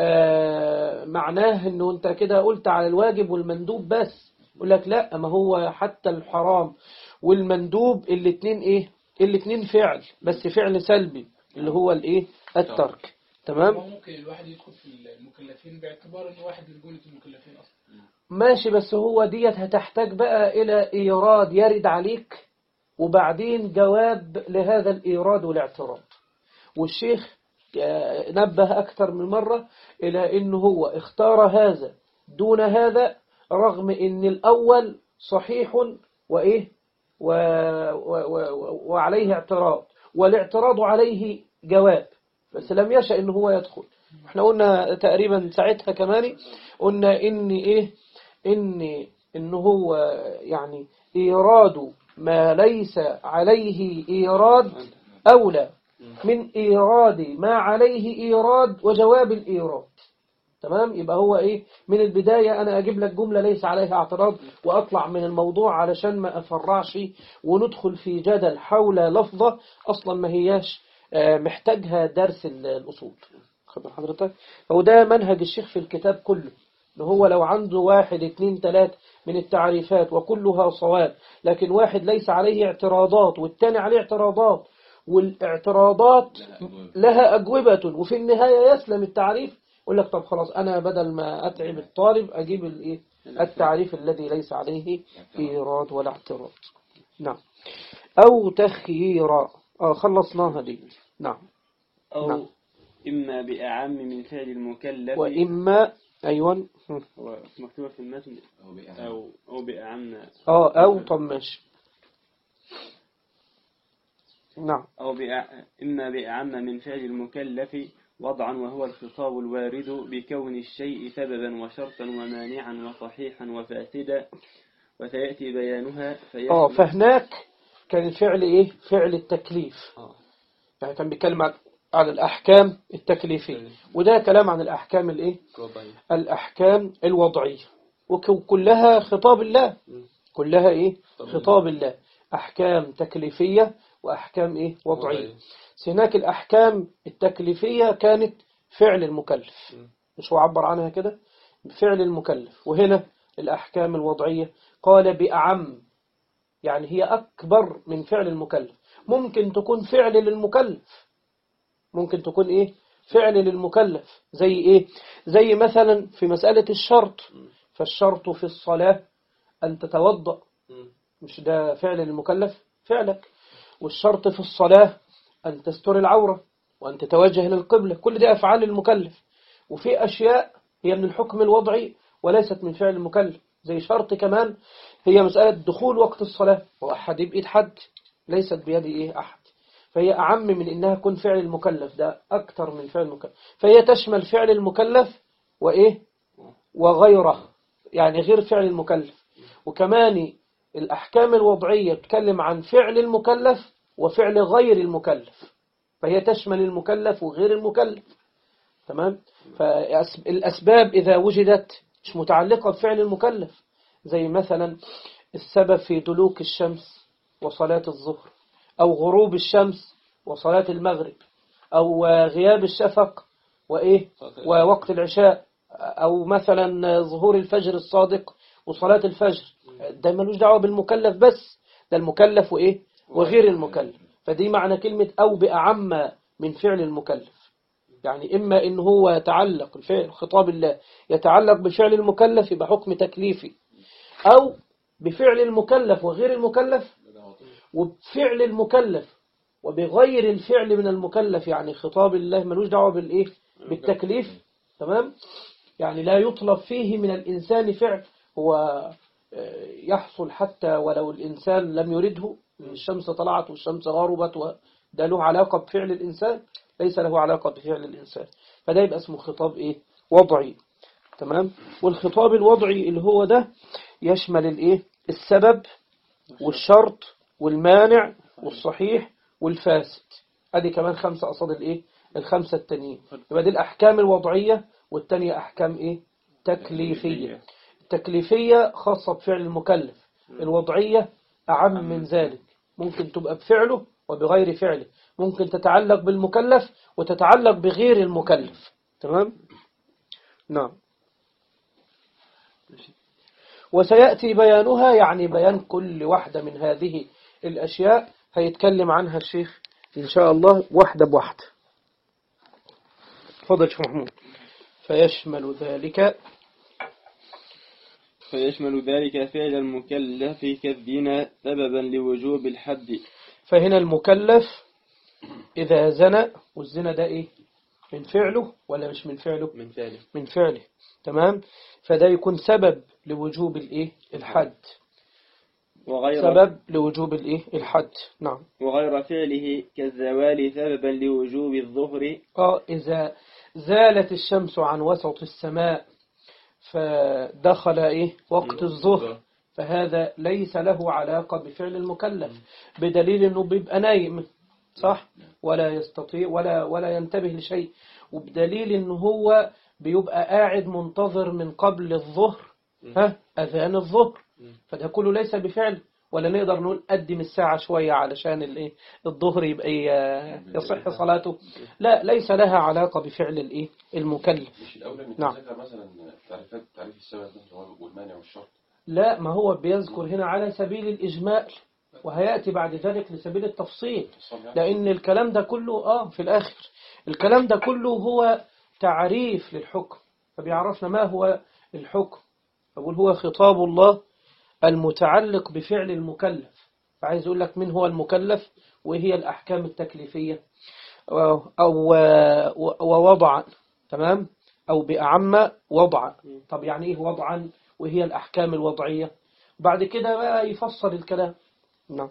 آه معناه إنه أنت كده قلت على الواجب والمندوب بس يقول لك لا ما هو حتى الحرام والمندوب الاتنين إيه الاتنين فعل بس فعل سلبي اللي هو الإيه الترك تمام هو ممكن الواحد يدخل في المكلفين باعتبار انه واحد من جملة المكلفين اصلا ماشي بس هو ديت هتحتاج بقى إلى إيراد يرد عليك وبعدين جواب لهذا الإيراد والاعتراض والشيخ آه، نبه أكثر من مرة إلى أنه هو اختار هذا دون هذا رغم أن الأول صحيح وإيه و و و وعليه اعتراض والاعتراض عليه جواب بس لم يشأ أنه هو يدخل احنا قلنا تقريبا ساعتها كمان قلنا ان ايه ان ان هو يعني ايراد ما ليس عليه ايراد اولى من ايراد ما عليه ايراد وجواب الايراد تمام يبقى هو ايه من البداية انا اجيب لك جملة ليس عليها اعتراض واطلع من الموضوع علشان ما افرعش وندخل في جدل حول لفظة اصلا ما هياش آه، محتاجها درس ال- الاصول خد بال حضرتك هو ده منهج الشيخ في الكتاب كله ان هو لو عنده واحد اتنين تلات من التعريفات وكلها صواب لكن واحد ليس عليه اعتراضات والتاني عليه اعتراضات والاعتراضات لها أجوبة وفي النهاية يسلم التعريف يقول لك طب خلاص أنا بدل ما أتعب الطالب أجيب الإيه التعريف الذي ليس عليه إيراد ولا اعتراض نعم أو تخييرا آه خلصناها دي نعم أو نعم. إما بأعم من فعل المكلف وإما أيوة هو مكتوبة في المتن أو بأعم. أو أو بأعم آه أو طب ماشي نعم أو بأع... إما بأعم من فعل المكلف وضعا وهو الخطاب الوارد بكون الشيء سببا وشرطا ومانعا وصحيحا وفاسدا وسيأتي بيانها فيشمل آه فهناك كان الفعل إيه فعل التكليف آه. يعني كان بيتكلم عن عن الأحكام التكليفية وده كلام عن الأحكام الإيه الأحكام الوضعية وكلها خطاب الله كلها إيه خطاب الله أحكام تكليفية وأحكام إيه وضعية هناك الأحكام التكليفية كانت فعل المكلف مش هو عبر عنها كده فعل المكلف وهنا الأحكام الوضعية قال بأعم يعني هي أكبر من فعل المكلف ممكن تكون فعل للمكلف ممكن تكون إيه فعل للمكلف زي إيه زي مثلا في مسألة الشرط فالشرط في الصلاة أن تتوضأ مش ده فعل للمكلف فعلك والشرط في الصلاة أن تستر العورة وأن تتوجه للقبلة كل دي أفعال المكلف وفي أشياء هي من الحكم الوضعي وليست من فعل المكلف زي شرط كمان هي مسألة دخول وقت الصلاة وأحد بإيد حد ليست بيد إيه أحد فهي أعم من إنها تكون فعل المكلف ده أكثر من فعل المكلف فهي تشمل فعل المكلف وإيه وغيره يعني غير فعل المكلف وكمان الأحكام الوضعية تتكلم عن فعل المكلف وفعل غير المكلف فهي تشمل المكلف وغير المكلف تمام فالأسباب إذا وجدت مش متعلقة بفعل المكلف زي مثلا السبب في دلوك الشمس وصلاة الظهر أو غروب الشمس وصلاة المغرب أو غياب الشفق وإيه ووقت العشاء أو مثلا ظهور الفجر الصادق وصلاة الفجر ده ملوش دعوة بالمكلف بس ده المكلف وإيه وغير المكلف فدي معنى كلمة أو بأعم من فعل المكلف يعني إما إن هو يتعلق الفعل خطاب الله يتعلق بفعل المكلف يبقى حكم تكليفي أو بفعل المكلف وغير المكلف وبفعل المكلف وبغير الفعل من المكلف يعني خطاب الله ملوش دعوة بالإيه بالتكليف تمام يعني لا يطلب فيه من الإنسان فعل هو آه، يحصل حتى ولو الإنسان لم يرده الشمس طلعت والشمس غربت وده له علاقة بفعل الإنسان ليس له علاقة بفعل الإنسان فده يبقى اسمه خطاب إيه وضعي تمام والخطاب الوضعي اللي هو ده يشمل الايه السبب والشرط والمانع والصحيح والفاسد ادي كمان خمسة قصاد الايه الخمسة التانيين يبقى دي الاحكام الوضعية والتانية احكام ايه تكليفية التكليفية خاصة بفعل المكلف الوضعية أعم من ذلك ممكن تبقى بفعله وبغير فعله ممكن تتعلق بالمكلف وتتعلق بغير المكلف تمام نعم وسيأتي بيانها يعني بيان كل واحدة من هذه الأشياء هيتكلم عنها الشيخ إن شاء الله واحدة بواحدة تفضل شيخ محمود فيشمل ذلك فيشمل ذلك فعل المكلف كالزنا سببا لوجوب الحد فهنا المكلف إذا زنى والزنا ده إيه من فعله ولا مش من فعله من فعله من فعله تمام فده يكون سبب لوجوب الإيه الحد وغير سبب لوجوب الإيه الحد نعم وغير فعله كالزوال سببا لوجوب الظهر آه إذا زالت الشمس عن وسط السماء فدخل إيه وقت الظهر فهذا ليس له علاقة بفعل المكلف بدليل أنه بيبقى نايم صح ولا يستطيع ولا ولا ينتبه لشيء وبدليل أنه هو بيبقى قاعد منتظر من قبل الظهر ها أذان الظهر فده كله ليس بفعل ولا نقدر نقول قدم الساعة شوية علشان الايه الظهر يبقى ي- يصح صلاته لا ليس لها علاقة بفعل الايه المكلف مش الأولى إن نعم. تذكر مثلا تعريفات تعريف السبب مثلا هو والمانع والشرط لا ما هو بيذكر هنا على سبيل الإجمال وهيأتي بعد ذلك لسبيل التفصيل الصلاة يعني لأن الكلام ده كله آه في الآخر الكلام ده كله هو تعريف للحكم فبيعرفنا ما هو الحكم فقول هو خطاب الله المتعلق بفعل المكلف فعايز يقول لك من هو المكلف وهي الأحكام التكليفية أو أو ووضعا تمام أو بأعم وضعا طب يعني إيه وضعا وهي الأحكام الوضعية بعد كده بقى يفصل الكلام نعم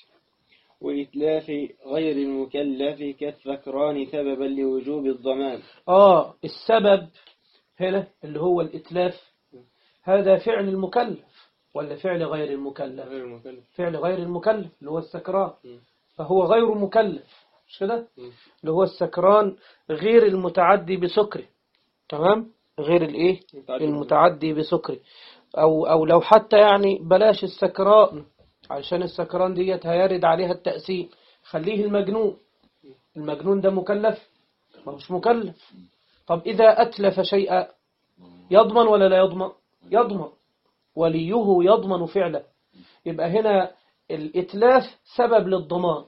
وإتلاف غير المكلف كالسكران سببا لوجوب الضمان آه السبب هنا اللي هو الإتلاف هذا فعل المكلف ولا فعل غير المكلف غير المكلف فعل غير المكلف اللي هو السكران م. فهو غير مكلف مش كده م. اللي هو السكران غير المتعدي بسكره تمام غير الايه المتعدي المتعدي بسكره او او لو حتى يعني بلاش السكران عشان السكران ديت هيرد عليها التأثير خليه المجنون المجنون ده مكلف ما هوش مكلف طب إذا أتلف شيئا يضمن ولا لا يضمن يضمن وليه يضمن فعله يبقى هنا الإتلاف سبب للضمان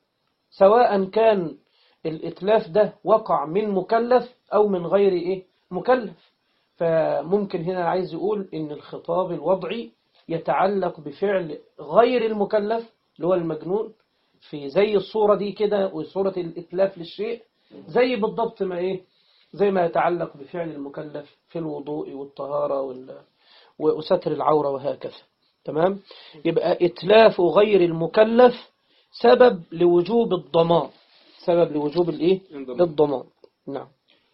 سواء كان الإتلاف ده وقع من مكلف أو من غير إيه مكلف فممكن هنا عايز يقول إن الخطاب الوضعي يتعلق بفعل غير المكلف اللي هو المجنون في زي الصورة دي كده وصورة الإتلاف للشيء زي بالضبط ما إيه زي ما يتعلق بفعل المكلف في الوضوء والطهارة وال... وستر العورة وهكذا تمام يبقى إتلاف غير المكلف سبب لوجوب الضمان سبب لوجوب الإيه الضمان. الضمان نعم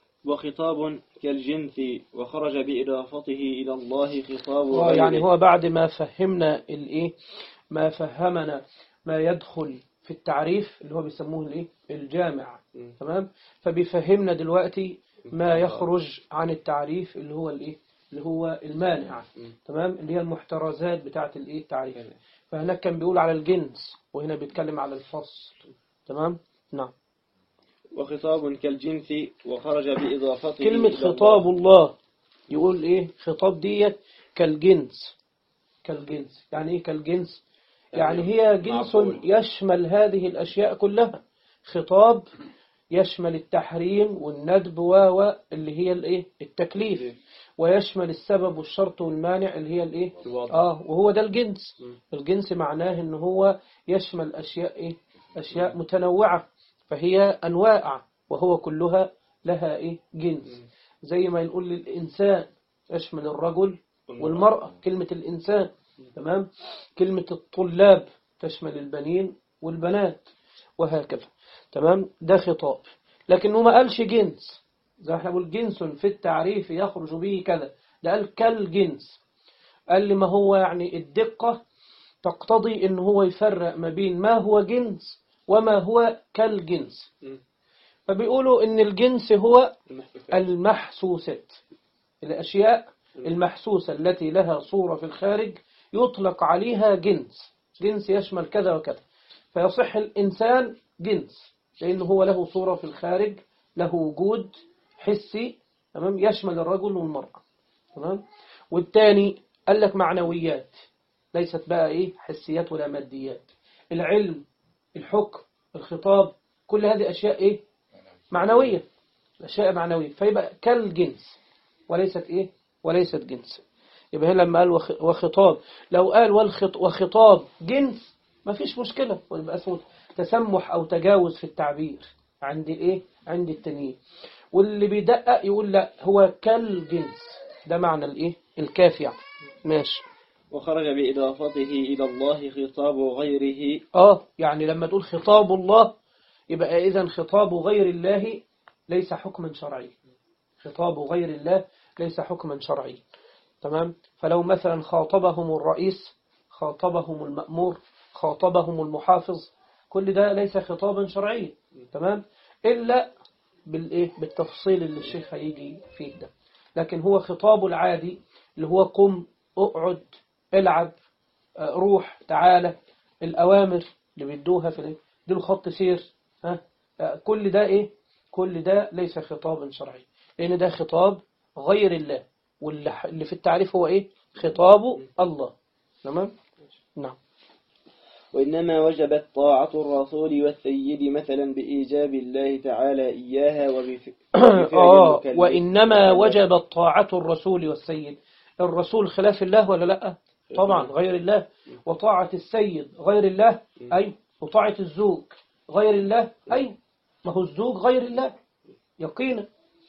وخطاب كالجنس وخرج بإضافته إلى الله خطاب هو غيره. يعني هو بعد ما فهمنا الإيه ما فهمنا ما يدخل في التعريف اللي هو بيسموه الإيه الجامع م. تمام فبيفهمنا دلوقتي ما يخرج عن التعريف اللي هو الإيه اللي هو المانع تمام اللي هي المحترزات بتاعة الإيه التعريف فهناك كان بيقول على الجنس وهنا بيتكلم على الفصل تمام نعم وخطاب كالجنس وخرج بإضافته كلمة إلى خطاب الله يقول إيه خطاب ديت كالجنس كالجنس يعني إيه كالجنس يعني هي جنس معقول. يشمل هذه الأشياء كلها خطاب يشمل التحريم والندب و و اللي هي الايه التكليف ويشمل السبب والشرط والمانع اللي هي الايه الوضع. اه وهو ده الجنس الجنس معناه ان هو يشمل اشياء ايه اشياء متنوعة فهي انواع وهو كلها لها ايه جنس زي ما نقول للانسان يشمل الرجل والمرأة كلمة الانسان تمام كلمة الطلاب تشمل البنين والبنات وهكذا تمام ده خطاب لكنه ما قالش جنس زي ما احنا بنقول جنس في التعريف يخرج به كذا ده قال كالجنس قال لي ما هو يعني الدقة تقتضي ان هو يفرق ما بين ما هو جنس وما هو كالجنس مم. فبيقولوا ان الجنس هو المحسوسات. المحسوسات الأشياء المحسوسة التي لها صورة في الخارج يطلق عليها جنس جنس يشمل كذا وكذا فيصح الإنسان جنس لأنه هو له صورة في الخارج له وجود حسي تمام يشمل الرجل والمرأة تمام والتاني قال لك معنويات ليست بقى إيه حسيات ولا ماديات العلم الحكم الخطاب كل هذه أشياء إيه معنوية أشياء معنوية فيبقى كالجنس وليست إيه وليست جنس يبقى هنا لما قال وخ- وخطاب لو قال والخط وخطاب جنس ما فيش مشكلة ويبقى اسمه تسمح أو تجاوز في التعبير عند إيه عند التانيين واللي بيدقق يقول لا هو كالجنس ده معنى الإيه الكاف يعني ماشي وخرج بإضافته إلى الله خطاب غيره آه يعني لما تقول خطاب الله يبقى إذا خطاب غير الله ليس حكما شرعيا خطاب غير الله ليس حكما شرعيا تمام فلو مثلا خاطبهم الرئيس خاطبهم المأمور خاطبهم المحافظ كل ده ليس خطابا شرعيا تمام إلا بالإيه بالتفصيل اللي الشيخ هيجي فيه ده لكن هو خطاب العادي اللي هو قم اقعد العب آه، روح تعالى الأوامر اللي بيدوها في الإيه؟ دي الخط سير ها آه، كل ده إيه كل ده ليس خطابا شرعيا لأن ده خطاب غير الله واللي ح- اللي في التعريف هو إيه خطاب الله تمام نعم وإنما وجبت طاعة الرسول والسيد مثلا بإيجاب الله تعالى إياها وبف- وبفعل آه المكلف. وإنما وجبت طاعة الرسول والسيد الرسول خلاف الله ولا لا طبعا غير الله وطاعة السيد غير الله أي وطاعة الزوج غير الله أي ما هو الزوج غير الله يقينا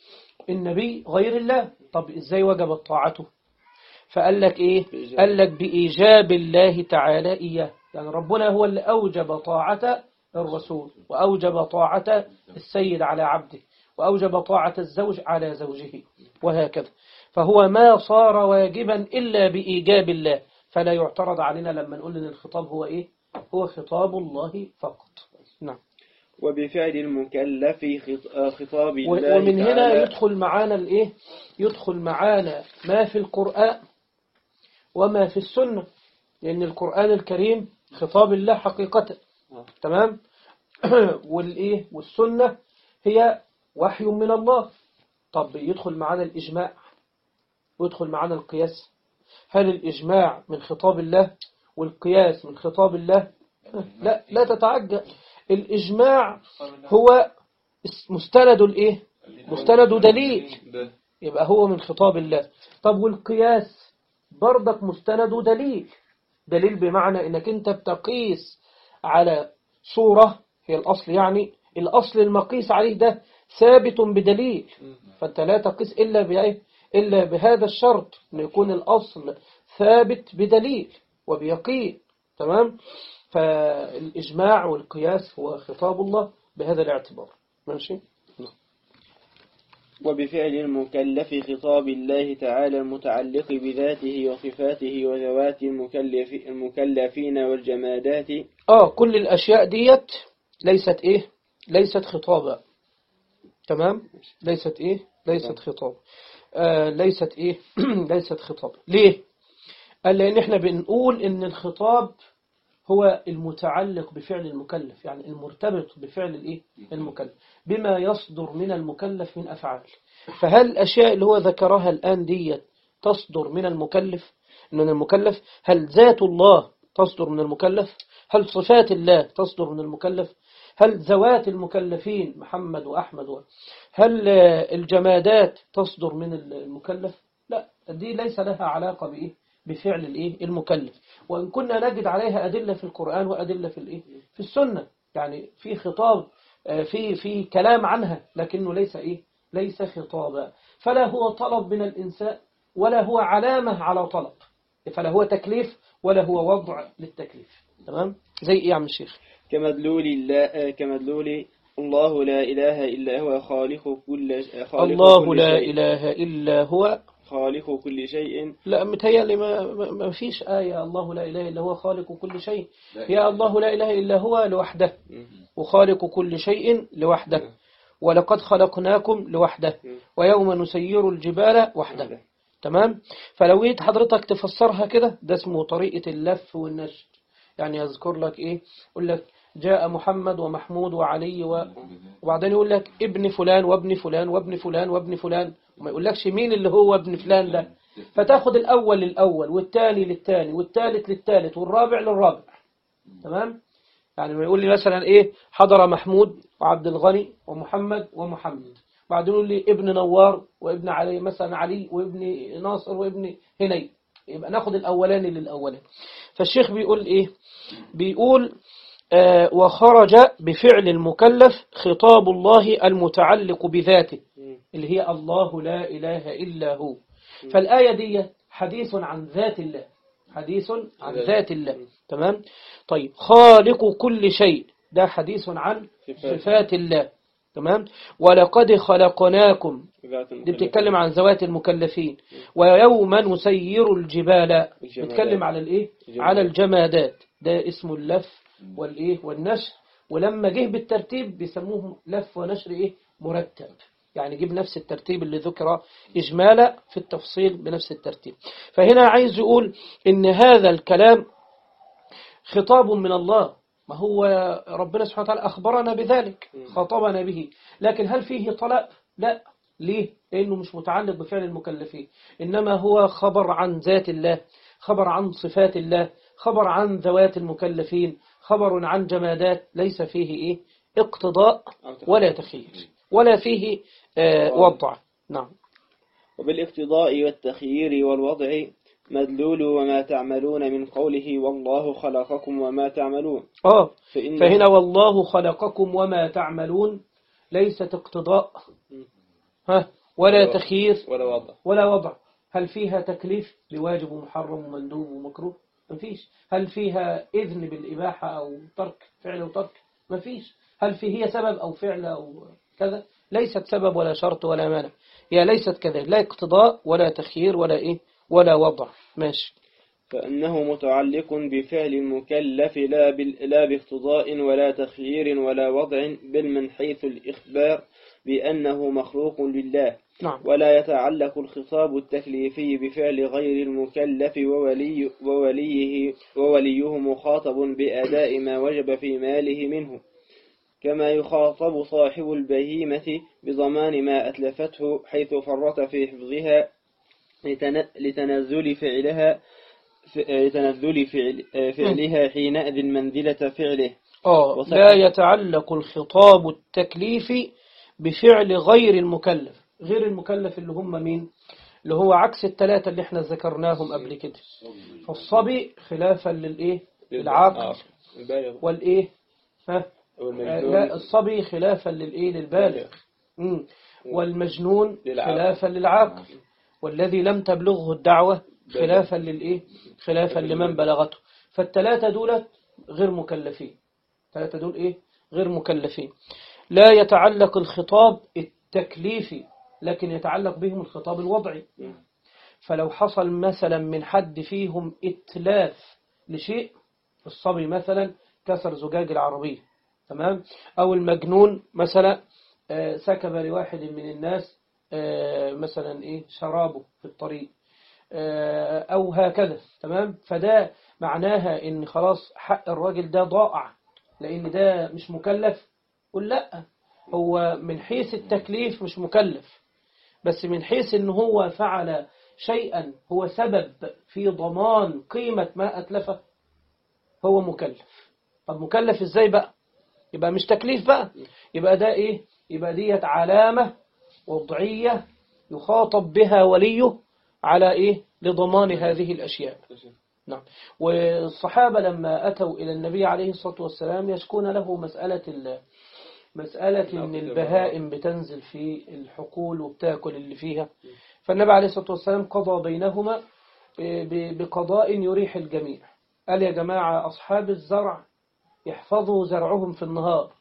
النبي غير الله طب إزاي وجبت طاعته فقال لك إيه قال لك بإيجاب الله تعالى إياه يعني ربنا هو اللي أوجب طاعة الرسول وأوجب طاعة السيد على عبده وأوجب طاعة الزوج على زوجه وهكذا فهو ما صار واجبا إلا بإيجاب الله فلا يعترض علينا لما نقول إن الخطاب هو إيه هو خطاب الله فقط نعم وبفعل المكلف خط- آه، خطاب و- الله ومن هنا تعالى يدخل معانا الإيه يدخل معانا ما في القرآن وما في السنة لأن القرآن الكريم خطاب الله حقيقة آه. تمام والإيه والسنة هي وحي من الله طب يدخل معانا الإجماع ويدخل معانا القياس هل الإجماع من خطاب الله والقياس من خطاب الله لا لا تتعجل الإجماع هو مستند الإيه مستند دليل ده يبقى هو من خطاب الله طب والقياس برضك مستند دليل دليل بمعنى انك انت بتقيس على صورة هي الأصل يعني الأصل المقيس عليه ده ثابت بدليل فأنت لا تقيس إلا بإيه إلا بهذا الشرط أن يكون الأصل ثابت بدليل وبيقين تمام فالإجماع والقياس هو خطاب الله بهذا الاعتبار ماشي وبفعل المكلف خطاب الله تعالى المتعلق بذاته وصفاته وذوات المكلف المكلفين والجمادات آه كل الأشياء ديت ليست إيه ليست خطابا تمام ليست إيه ليست خطاب آه ليست إيه ليست خطاب ليه قال لأن إحنا بنقول إن الخطاب هو المتعلق بفعل المكلف يعني المرتبط بفعل الإيه المكلف بما يصدر من المكلف من أفعال فهل الأشياء اللي هو ذكرها الآن ديت تصدر من المكلف من المكلف هل ذات الله تصدر من المكلف هل صفات الله تصدر من المكلف هل ذوات المكلفين محمد وأحمد و- هل آه، الجمادات تصدر من المكلف لا دي ليس لها علاقة بإيه بفعل الإيه المكلف وإن كنا نجد عليها أدلة في القرآن وأدلة في الإيه في السنة يعني في خطاب آه، في في كلام عنها لكنه ليس إيه ليس خطابا فلا هو طلب من الإنسان ولا هو علامة على طلب فلا هو تكليف ولا هو وضع للتكليف تمام زي إيه يا عم الشيخ كمدلول الله كمدلول الله لا إله إلا هو خالق كل خالق الله كل لا شيء إله إلا هو خالق كل شيء لا متهيألي ما, ما ما فيش آية الله لا إله إلا هو خالق كل شيء هي الله لا إله إلا هو لوحده وخالق كل شيء لوحده ولقد خلقناكم لوحده ويوم نسير الجبال وحده تمام فلو جيت حضرتك تفسرها كده ده اسمه طريقة اللف والنشر يعني يذكر لك ايه يقول لك جاء محمد ومحمود وعلي و... وبعدين يقول لك ابن فلان وابن فلان وابن فلان وابن فلان وما يقولكش مين اللي هو ابن فلان ده فتاخد الأول للأول والثاني للثاني والثالث للثالث والرابع للرابع تمام يعني ما يقول لي مثلا ايه حضر محمود وعبد الغني ومحمد ومحمد بعدين يقول لي ابن نوار وابن علي مثلا علي وابن ناصر وابن هني يبقى ناخد الأولاني للأولاني فالشيخ بيقول ايه بيقول آه وخرج بفعل المكلف خطاب الله المتعلق بذاته اللي هي الله لا إله إلا هو فالآية دي حديث عن ذات الله حديث عن ذات الله تمام طيب خالق كل شيء ده حديث عن صفات الله تمام ولقد خلقناكم ذات دي بتتكلم عن ذوات المكلفين ويوم نسير الجبال الجمادات. بتتكلم على الايه الجمادات. على الجمادات ده اسمه اللف والايه والنشر ولما جه بالترتيب بيسموه لف ونشر ايه مرتب يعني جيب نفس الترتيب اللي ذكر إجمالا في التفصيل بنفس الترتيب فهنا عايز يقول إن هذا الكلام خطاب من الله ما هو ربنا سبحانه وتعالى أخبرنا بذلك خاطبنا به لكن هل فيه طلب؟ لا ليه؟ لأنه مش متعلق بفعل المكلفين إنما هو خبر عن ذات الله خبر عن صفات الله خبر عن ذوات المكلفين خبر عن جمادات ليس فيه إيه؟ اقتضاء ولا تخيير ولا فيه آه وضع نعم وبالاقتضاء والتخيير والوضع مدلول وما تعملون من قوله والله خلقكم وما تعملون آه فإن فهنا والله خلقكم وما تعملون ليست اقتضاء ها ولا تخيير ولا وضع ولا وضع هل فيها تكليف بواجب ومحرم ومندوب ومكروه مفيش هل فيها إذن بالإباحة أو ترك فعل وترك مفيش هل في هي سبب أو فعل أو كذا ليست سبب ولا شرط ولا مانع هي ليست كذا لا اقتضاء ولا تخيير ولا إيه ولا وضع ماشي فأنه متعلق بفعل المكلف لا, بال... لا باقتضاء ولا تخيير ولا وضع بل من حيث الإخبار بأنه مخلوق لله نعم ولا يتعلق الخطاب التكليفي بفعل غير المكلف وولي ووليه ووليه مخاطب بأداء ما وجب في ماله منه كما يخاطب صاحب البهيمة بضمان ما أتلفته حيث فرط في حفظها لتن- لتنزل فعلها ف- لتنزل فعل فعلها حينئذ منزلة فعله آه وصح- لا يتعلق الخطاب التكليفي بفعل غير المكلف غير المكلف اللي هم مين اللي هو عكس الثلاثة اللي احنا ذكرناهم قبل كده فالصبي خلافا للإيه للعاقل البالغ والإيه ها آه، والمجنون لا الصبي خلافا للإيه للبالغ مم. والمجنون للعاقل. خلافا للعاقل والذي لم تبلغه الدعوة خلافا للإيه خلافا لمن بلغته فالثلاثة دولت غير مكلفين الثلاثة دول إيه غير مكلفين لا يتعلق الخطاب التكليفي لكن يتعلق بهم الخطاب الوضعي فلو حصل مثلا من حد فيهم إتلاف لشيء الصبي مثلا كسر زجاج العربية تمام أو المجنون مثلا آه، سكب لواحد من الناس آه، مثلا إيه شرابه في الطريق آه، أو هكذا تمام فده معناها إن خلاص حق الراجل ده ضائع لأن ده مش مكلف قل لا هو من حيث التكليف مش مكلف بس من حيث إن هو فعل شيئا هو سبب في ضمان قيمة ما أتلفه هو مكلف طب مكلف إزاي بقى يبقى مش تكليف بقى يبقى ده إيه يبقى ديت علامة وضعية يخاطب بها وليه على إيه لضمان هذه الأشياء نعم والصحابة لما أتوا إلى النبي عليه الصلاة والسلام يشكون له مسألة ال- مسألة إن البهائم بتنزل في الحقول وبتاكل اللي فيها فالنبي عليه الصلاة والسلام قضى بينهما ب- بقضاء يريح الجميع قال يا جماعة أصحاب الزرع يحفظوا زرعهم في النهار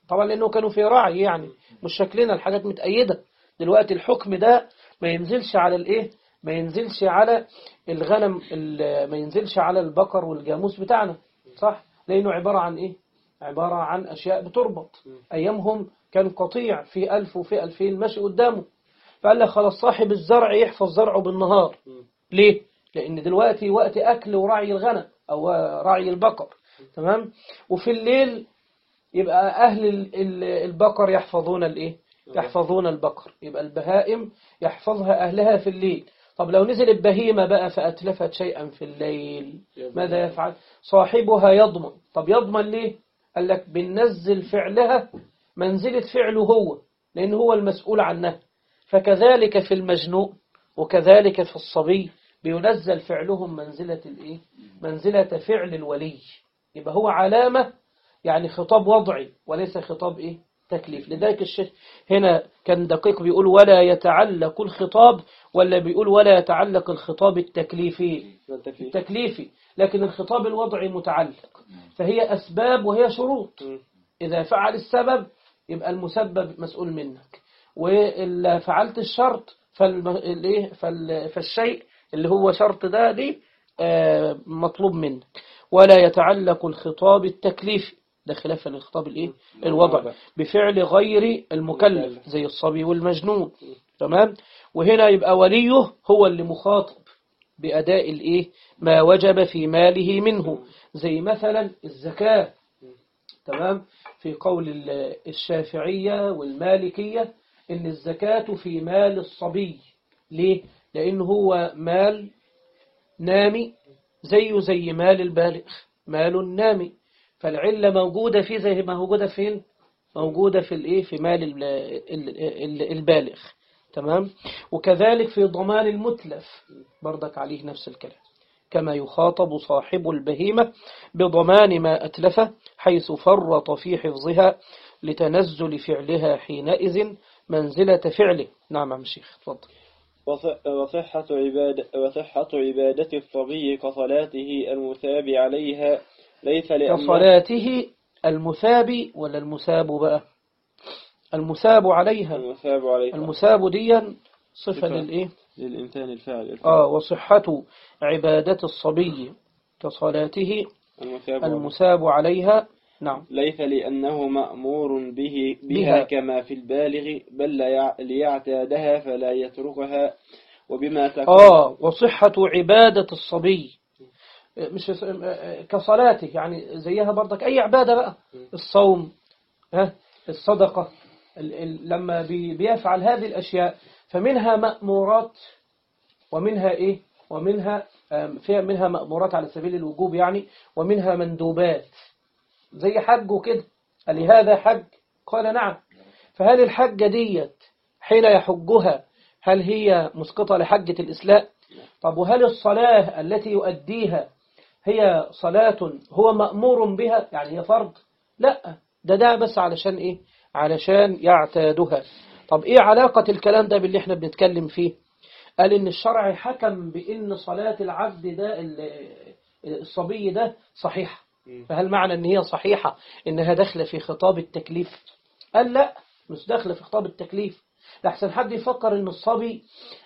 طبعا لأنه كانوا في رعي يعني مش شكلنا الحاجات متأيدة دلوقتي الحكم ده ما ينزلش على الايه ما ينزلش على الغنم ال- ما ينزلش على البقر والجاموس بتاعنا صح لأنه عبارة عن ايه عبارة عن أشياء بتربط أيامهم كان قطيع في ألف وفي ألفين ماشي قدامه فقال لك خلاص صاحب الزرع يحفظ زرعه بالنهار ليه؟ لأن دلوقتي وقت أكل ورعي الغنم أو رعي البقر تمام وفي الليل يبقى أهل ال- ال- البقر يحفظون الإيه؟ يحفظون البقر يبقى البهائم يحفظها أهلها في الليل طب لو نزل البهيمة بقى فأتلفت شيئا في الليل ماذا يفعل صاحبها يضمن طب يضمن ليه قال لك بننزل فعلها منزلة فعله هو لأن هو المسؤول عنها فكذلك في المجنون وكذلك في الصبي بينزل فعلهم منزلة الإيه؟ منزلة فعل الولي يبقى هو علامة يعني خطاب وضعي وليس خطاب إيه؟ تكليف لذلك الشيخ هنا كان دقيق بيقول ولا يتعلق الخطاب ولا بيقول ولا يتعلق الخطاب التكليفي التكليفي لكن الخطاب الوضعي متعلق فهي أسباب وهي شروط إذا فعل السبب يبقى المسبب مسؤول منك وإلا فعلت الشرط فالم... الإيه؟ فال... فالشيء اللي هو شرط ده دي آه، مطلوب منك ولا يتعلق الخطاب التكليفي ده خلافا للخطاب الايه الوضع بفعل غير المكلف زي الصبي والمجنون تمام وهنا يبقى وليه هو اللي مخاطب بأداء الايه ما وجب في ماله منه زي مثلا الزكاة تمام في قول ال- الشافعية والمالكية إن الزكاة في مال الصبي ليه؟ لأنه هو مال نامي زيه زي مال البالغ مال نامي فالعلة موجودة فيه زي ما موجودة فين؟ موجودة في الإيه؟ في مال ال- ال- ال- البالغ تمام؟ وكذلك في ضمان المتلف برضك عليه نفس الكلام كما يخاطب صاحب البهيمة بضمان ما أتلفه حيث فرط في حفظها لتنزل فعلها حينئذ منزلة فعله نعم عم الشيخ تفضل وص- وصحة عبادة, وصحة عبادة الصبي كصلاته المثاب عليها ليس لأن كصلاته المثاب ولا المثاب بقى المثاب عليها المثاب عليها المثاب دي صفة صفة. للإيه للإنسان الفاعل آه وصحة عبادة الصبي كصلاته المثاب عليها. المثاب عليها نعم ليس لأنه مأمور به بها بها. كما في البالغ بل ليع- ليعتادها فلا يتركها وبما تكون آه وصحة عبادة الصبي مش كصلاته يعني زيها برضك أي عبادة بقى الصوم ها الصدقة ال- ال- لما بي- بيفعل هذه الأشياء فمنها مأمورات ومنها إيه ومنها آم، فيها منها مأمورات على سبيل الوجوب يعني ومنها مندوبات زي حج وكده قال لي هذا حج قال نعم فهل الحجة ديت حين يحجها هل هي مسقطة لحجة الإسلام طب وهل الصلاة التي يؤديها هي صلاة هو مأمور بها يعني هي فرض لا ده ده بس علشان إيه علشان يعتادها طب إيه علاقة الكلام ده باللي احنا بنتكلم فيه قال إن الشرع حكم بإن صلاة العبد ده ال- الصبي ده صحيحة فهل معنى إن هي صحيحة إنها داخلة في خطاب التكليف قال لا مش داخلة في خطاب التكليف لحسن حد يفكر إن الصبي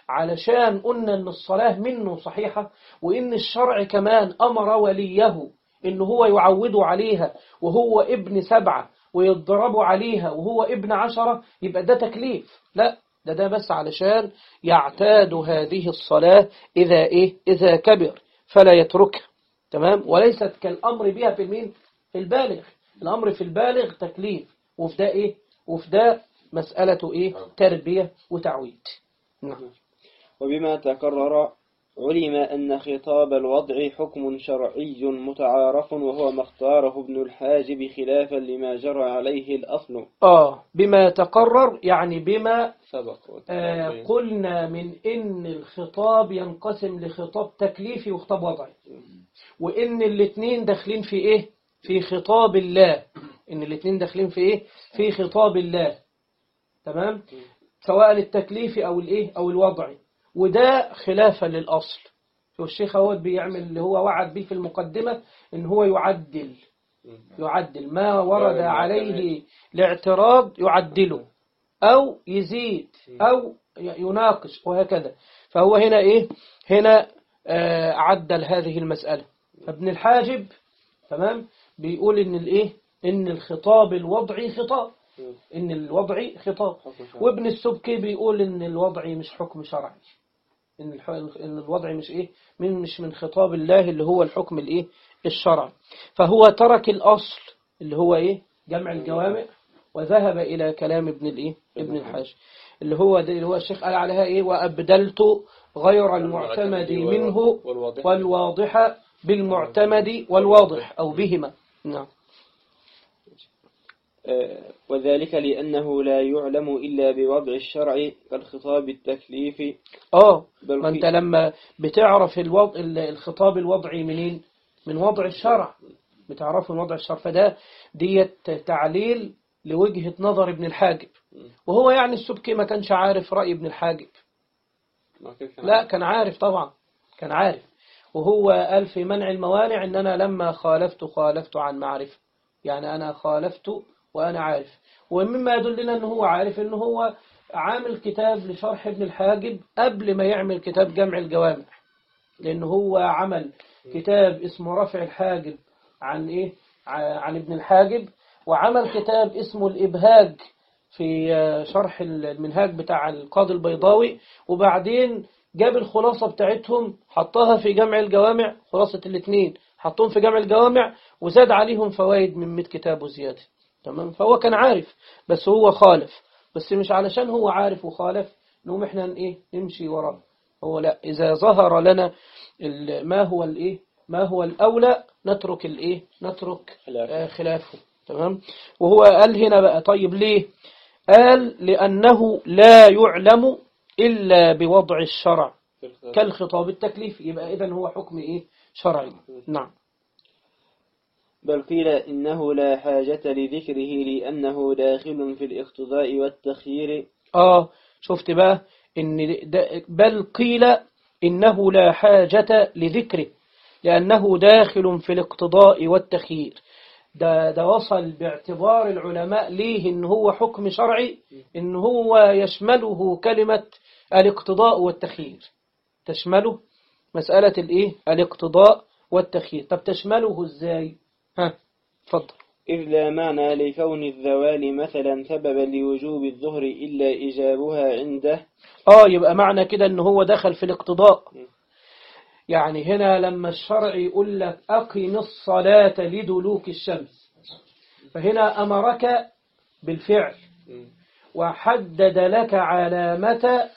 علشان قلنا إن الصلاة منه صحيحة وإن الشرع كمان أمر وليه إن هو يعوده عليها وهو ابن سبعة ويضرب عليها وهو ابن عشرة يبقى ده تكليف لا ده ده بس علشان يعتاد هذه الصلاة إذا إيه إذا كبر فلا يتركها تمام وليست كالأمر بها في المين في البالغ الأمر في البالغ تكليف وفي ده إيه وفي ده مسألة إيه تربية وتعويد نعم وبما تكرر علم أن خطاب الوضع حكم شرعي متعارف وهو ما اختاره ابن الحاجب خلافا لما جرى عليه الأصل آه بما تقرر يعني بما سبق آه قلنا من إن الخطاب ينقسم لخطاب تكليفي وخطاب وضعي وإن الاثنين داخلين في إيه في خطاب الله إن الاثنين داخلين في إيه في خطاب الله تمام سواء التكليفي أو الإيه أو الوضعي وده خلافا للأصل والشيخ هو بيعمل اللي هو وعد بيه في المقدمة إن هو يعدل يعدل ما ورد لا، لا، عليه الاعتراض يعدله أو يزيد أو يناقش وهكذا فهو هنا إيه هنا آه، عدل هذه المسألة ابن الحاجب تمام بيقول إن الإيه إن الخطاب الوضعي خطاب إن الوضعي خطاب وابن السبكي بيقول إن الوضعي مش حكم شرعي إن الح- إن الوضعي مش إيه من مش من خطاب الله اللي هو الحكم الإيه الشرعي فهو ترك الأصل اللي هو إيه جمع الجوامع وذهب إلى كلام ابن الإيه ابن الحاج اللي هو ده اللي هو الشيخ قال عليها إيه وأبدلت غير المعتمد منه والواضح والواضح بالمعتمد والواضح أو بهما نعم آه، وذلك لأنه لا يعلم إلا بوضع الشرع كالخطاب التكليفي اه بل ما انت في- لما بتعرف الوضع الخطاب الوضعي منين من وضع الشرع بتعرفه من وضع الشرع فده ديت تعليل لوجهة نظر ابن الحاجب وهو يعني السبكي ما كانش عارف رأي ابن الحاجب ما كيف لا كان عارف طبعا كان عارف وهو قال في منع الموانع ان انا لما خالفت خالفت عن معرفة يعني انا خالفت وانا عارف ومما يدلنا ان هو عارف ان هو عامل كتاب لشرح ابن الحاجب قبل ما يعمل كتاب جمع الجوامع لأن هو عمل كتاب اسمه رفع الحاجب عن إيه ع- عن ابن الحاجب وعمل كتاب اسمه الإبهاج في آه، شرح المنهاج بتاع القاضي البيضاوي وبعدين جاب الخلاصة بتاعتهم حطها في جمع الجوامع خلاصة الاثنين حطهم في جمع الجوامع وزاد عليهم فوائد من 100 كتاب وزيادة تمام فهو كان عارف بس هو خالف بس مش علشان هو عارف وخالف نقوم احنا ن- ايه نمشي وراه هو لا إذا ظهر لنا ال- ما هو الايه ما هو الأولى نترك الايه نترك خلافه. آه، خلافه تمام وهو قال هنا بقى طيب ليه قال لأنه لا يعلم إلا بوضع الشرع كالخطاب التكليفي يبقى إذن هو حكم إيه شرعي نعم بل قيل إنه لا حاجة لذكره لأنه داخل في الاقتضاء والتخيير آه شفت بقى إن ده بل قيل إنه لا حاجة لذكره لأنه داخل في الاقتضاء والتخيير ده, ده وصل باعتبار العلماء ليه إن هو حكم شرعي إن هو يشمله كلمة الاقتضاء والتخيير تشمله مسألة الإيه الاقتضاء والتخيير طب تشمله إزاي ها اتفضل إذ لا معنى لكون الزوال مثلا سببا لوجوب الظهر إلا إيجابها عنده آه يبقى معنى كده إن هو دخل في الاقتضاء يعني هنا لما الشرع يقول لك أقم الصلاة لدلوك الشمس فهنا أمرك بالفعل وحدد لك علامة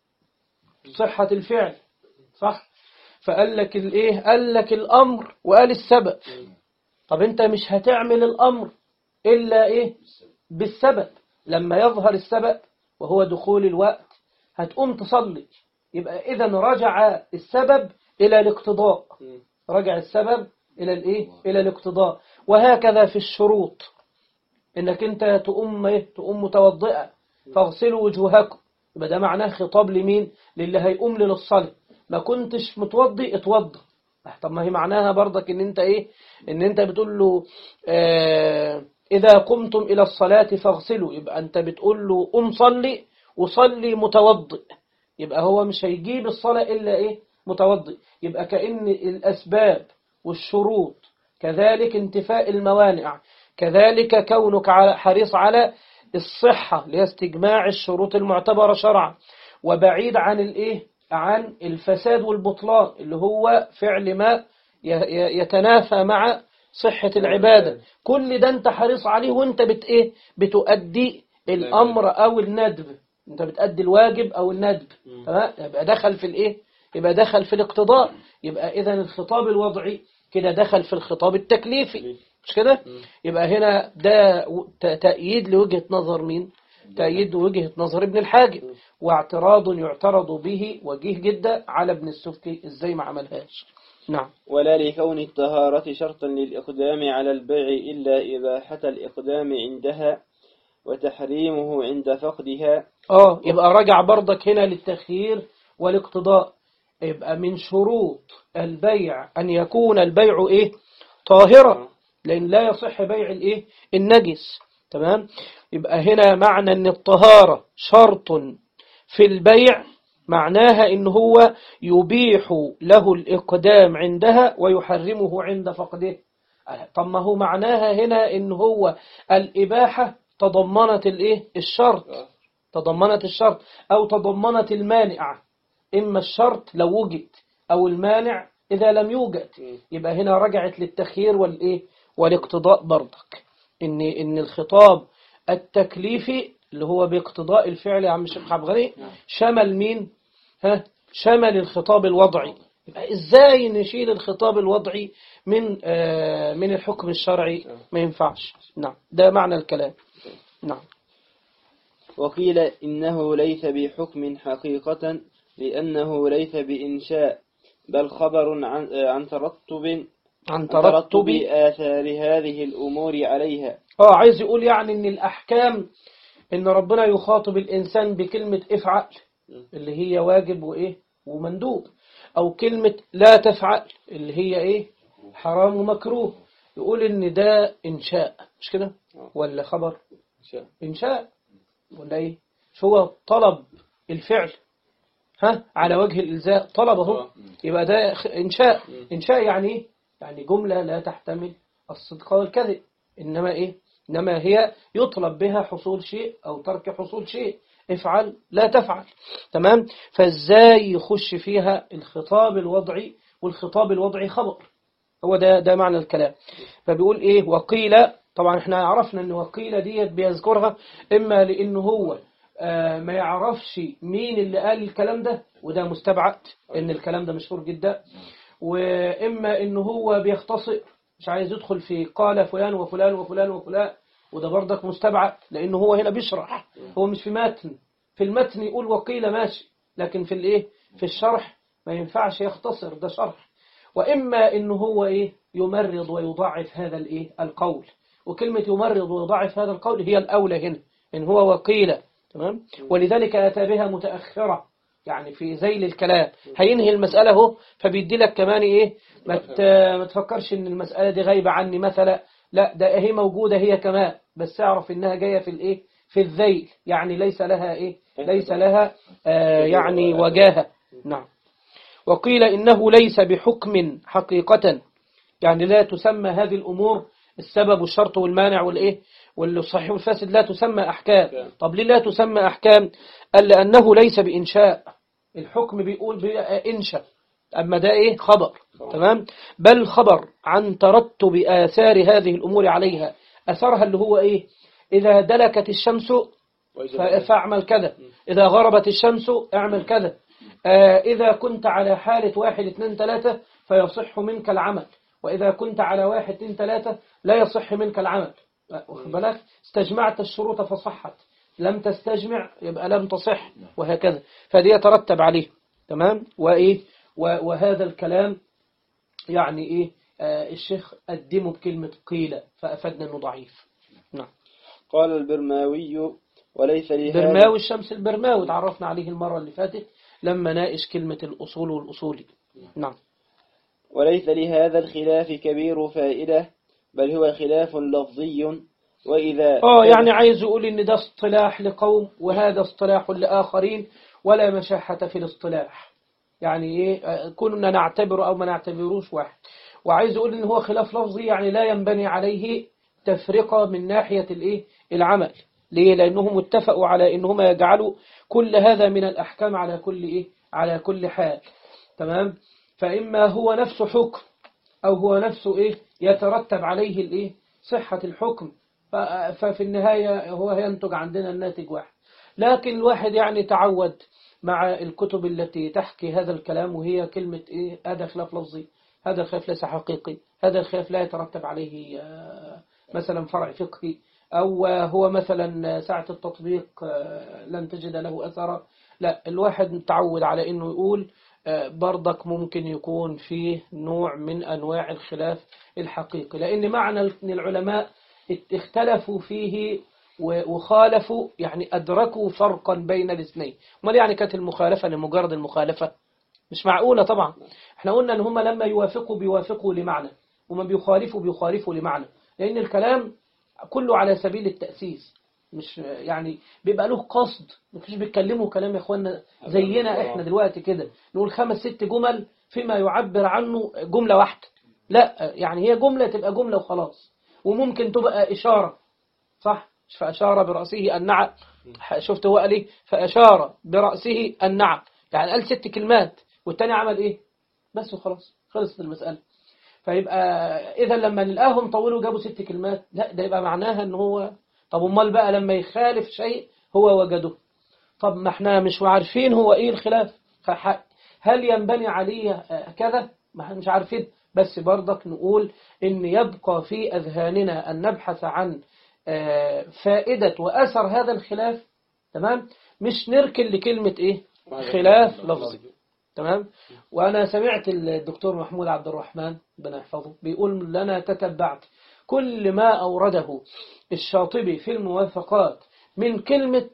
صحة الفعل صح فقال لك الايه قال لك الامر وقال السبب طب انت مش هتعمل الامر الا ايه بالسبب لما يظهر السبب وهو دخول الوقت هتقوم تصلي يبقى اذا رجع السبب الى الاقتضاء رجع السبب الى الايه الى الاقتضاء وهكذا في الشروط انك انت تقوم ايه تقوم متوضئه فاغسلوا وجوهكم يبقى ده معناه خطاب لمين للي هيقوم لي للصلاه ما كنتش متوضي اتوضى طب ما هي معناها برضك ان انت ايه ان انت بتقول له آه اذا قمتم الى الصلاه فاغسلوا يبقى انت بتقول له قم صلي وصلي متوضئ يبقى هو مش هيجيب الصلاه الا ايه متوضئ يبقى كأن الاسباب والشروط كذلك انتفاء الموانع كذلك كونك على- حريص على الصحة اللي هي استجماع الشروط المعتبرة شرعا وبعيد عن الايه عن الفساد والبطلان اللي هو فعل ما ي- ي- يتنافى مع صحة العبادة كل ده انت حريص عليه وانت بت ايه بتؤدي الامر او الندب انت بتأدي الواجب او الندب تمام يبقى دخل في الايه يبقى دخل في الاقتضاء يبقى اذا الخطاب الوضعي كده دخل في الخطاب التكليفي مش كده يبقى هنا ده و- ت- تأييد لوجهة نظر مين تأييد وجهة نظر ابن الحاجب واعتراض يعترض به وجيه جدا على ابن السفكي ازاي ما عملهاش نعم ولا لكون الطهارة شرطا للإقدام على البيع إلا إباحة الإقدام عندها وتحريمه عند فقدها اه يبقى رجع برضك هنا للتخيير والاقتضاء يبقى من شروط البيع أن يكون البيع إيه طاهرا لأن لا يصح بيع الإيه النجس تمام يبقى هنا معنى أن الطهارة شرط في البيع معناها إن هو يبيح له الإقدام عندها ويحرمه عند فقده طب ما هو معناها هنا إن هو الإباحة تضمنت الإيه الشرط تضمنت الشرط أو تضمنت المانع إما الشرط لو وجد أو المانع إذا لم يوجد يبقى هنا رجعت للتخيير والإيه والاقتضاء برضك إن إن الخطاب التكليفي اللي هو باقتضاء الفعل يا عم الشيخ عبد الغني شمل مين ها شمل الخطاب الوضعي يبقى ازاي نشيل الخطاب الوضعي من آه من الحكم الشرعي ما ينفعش نعم ده معنى الكلام نعم وقيل إنه ليس بحكم حقيقة لأنه ليس بإنشاء بل خبر عن, عن ترتب عن ترتب ترتب آثار هذه الأمور عليها اه عايز يقول يعني ان الاحكام ان ربنا يخاطب الانسان بكلمة افعل اللي هي واجب وايه ومندوب او كلمة لا تفعل اللي هي ايه حرام ومكروه يقول ان ده انشاء مش كده ولا خبر انشاء ولا ايه شو هو طلب الفعل ها على وجه الالزاء طلبه يبقى ده خ- انشاء انشاء يعني ايه يعني جملة لا تحتمل الصدق والكذب إنما إيه إنما هي يطلب بها حصول شيء أو ترك حصول شيء افعل لا تفعل تمام فازاي يخش فيها الخطاب الوضعي والخطاب الوضعي خبر هو ده ده معنى الكلام فبيقول ايه وقيل طبعا احنا عرفنا ان وقيل ديت بيذكرها اما لانه هو آه ما يعرفش مين اللي قال الكلام ده وده مستبعد ان الكلام ده مشهور جدا واما انه هو بيختصر مش عايز يدخل في قال فلان وفلان وفلان وفلان وده برضك مستبعد لانه هو هنا بيشرح هو مش في متن في المتن يقول وقيل ماشي لكن في الايه في الشرح ما ينفعش يختصر ده شرح وإما إنه هو إيه يمرض ويضعف هذا الإيه القول وكلمة يمرض ويضعف هذا القول هي الأولى هنا إن هو وقيل تمام ولذلك أتى بها متأخرة يعني في ذيل الكلام هينهي المسألة هو فبيدي لك كمان إيه ما ت- ما تفكرش إن المسألة دي غايبة عني مثلا لا ده هي موجودة هي كمان بس اعرف إنها جاية في الإيه في الذيل يعني ليس لها إيه ليس لها آه يعني وجاهة نعم وقيل إنه ليس بحكم حقيقة يعني لا تسمى هذه الأمور السبب والشرط والمانع والإيه والصحيح والفاسد لا تسمى أحكام طب ليه لا تسمى أحكام قال لأنه ليس بإنشاء الحكم بيقول بإنشاء أما ده إيه خبر تمام بل خبر عن ترتب آثار هذه الأمور عليها أثرها اللي هو إيه إذا دلكت الشمس ف- فاعمل كذا إذا غربت الشمس اعمل كذا آه، إذا كنت على حالة واحد اثنين ثلاثة فيصح منك العمل وإذا كنت على واحد اثنين ثلاثة لا يصح منك العمل آه، واخد بالك استجمعت الشروط فصحت لم تستجمع يبقى لم تصح وهكذا فدي يترتب عليه تمام وإيه و- وهذا الكلام يعني إيه آه، الشيخ قدمه بكلمة قيل فأفدنا أنه ضعيف نعم قال البرماوي وليس لهذا برماوي الشمس البرماوي تعرفنا عليه المرة اللي فاتت لما ناقش كلمة الأصول والأصولي نعم وليس لهذا الخلاف كبير فائدة بل هو خلاف لفظي وإذا اه يعني عايز يقول ان ده اصطلاح لقوم وهذا اصطلاح لآخرين ولا مشاحة في الاصطلاح يعني ايه آه، كنا نعتبره او ما نعتبروش واحد وعايز يقول ان هو خلاف لفظي يعني لا ينبني عليه تفرقة من ناحية الايه العمل ليه لانهم اتفقوا على انهم يجعلوا كل هذا من الاحكام على كل ايه على كل حال تمام فاما هو نفسه حكم أو هو نفسه إيه يترتب عليه الإيه صحة الحكم ف- ففي النهاية هو ينتج عندنا الناتج واحد لكن الواحد يعني تعود مع الكتب التي تحكي هذا الكلام وهي كلمة إيه هذا خلاف لفظي هذا الخلاف ليس حقيقي هذا الخلاف لا يترتب عليه آه، مثلا فرع فقهي أو آه، هو مثلا ساعة التطبيق آه، لن تجد له أثرا لا الواحد متعود على أنه يقول آه، برضك ممكن يكون فيه نوع من أنواع الخلاف الحقيقي لأن معنى أن العلماء اختلفوا فيه و- وخالفوا يعني أدركوا فرقا بين الاثنين امال يعني كانت المخالفة لمجرد المخالفة مش معقولة طبعا احنا قلنا ان هم لما يوافقوا بيوافقوا لمعنى وما بيخالفوا بيخالفوا لمعنى لأن الكلام كله على سبيل التأسيس مش يعني بيبقى له قصد مش بيتكلموا كلام يا اخوانا زينا احنا دلوقتي كده نقول خمس ست جمل فيما يعبر عنه جملة واحدة لا يعني هي جملة تبقى جملة وخلاص وممكن تبقى إشارة صح فأشار برأسه النعم شفت هو قال ايه فأشار برأسه النعم يعني قال ست كلمات والتاني عمل ايه بس وخلاص خلصت المسألة فيبقى إذا لما نلقاهم طولوا جابوا ست كلمات لا ده يبقى معناها ان هو طب امال بقى لما يخالف شيء هو وجده طب ما احنا مش عارفين هو ايه الخلاف فح- هل ينبني عليه آه، كذا ما احنا مش عارفين بس برضك نقول ان يبقى في اذهاننا ان نبحث عن آه، فائدة واثر هذا الخلاف تمام مش نركن لكلمة ايه خلاف لفظي تمام وانا سمعت الدكتور محمود عبد الرحمن ربنا يحفظه بيقول لنا تتبعت كل ما اورده الشاطبي في الموافقات من كلمة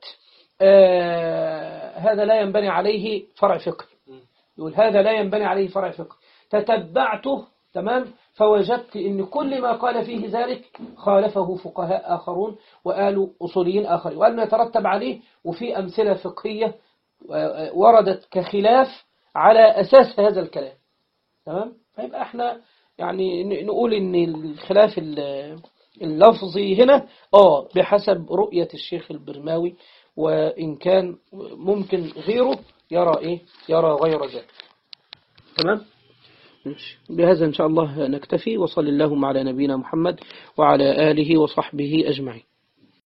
آه هذا لا ينبني عليه فرع فقه يقول هذا لا ينبني عليه فرع فقه تتبعته تمام فوجدت ان كل ما قال فيه ذلك خالفه فقهاء آخرون وقالوا أصوليين آخرين وأنه يترتب عليه وفي أمثلة فقهية آه، وردت كخلاف على أساس هذا الكلام تمام فيبقى احنا يعني ن- نقول ان الخلاف ال- اللفظي هنا اه بحسب رؤية الشيخ البرماوي وإن كان ممكن غيره يرى إيه يرى غير ذلك تمام ماشي. بهذا إن شاء الله نكتفي وصل اللهم على نبينا محمد وعلى آله وصحبه أجمعين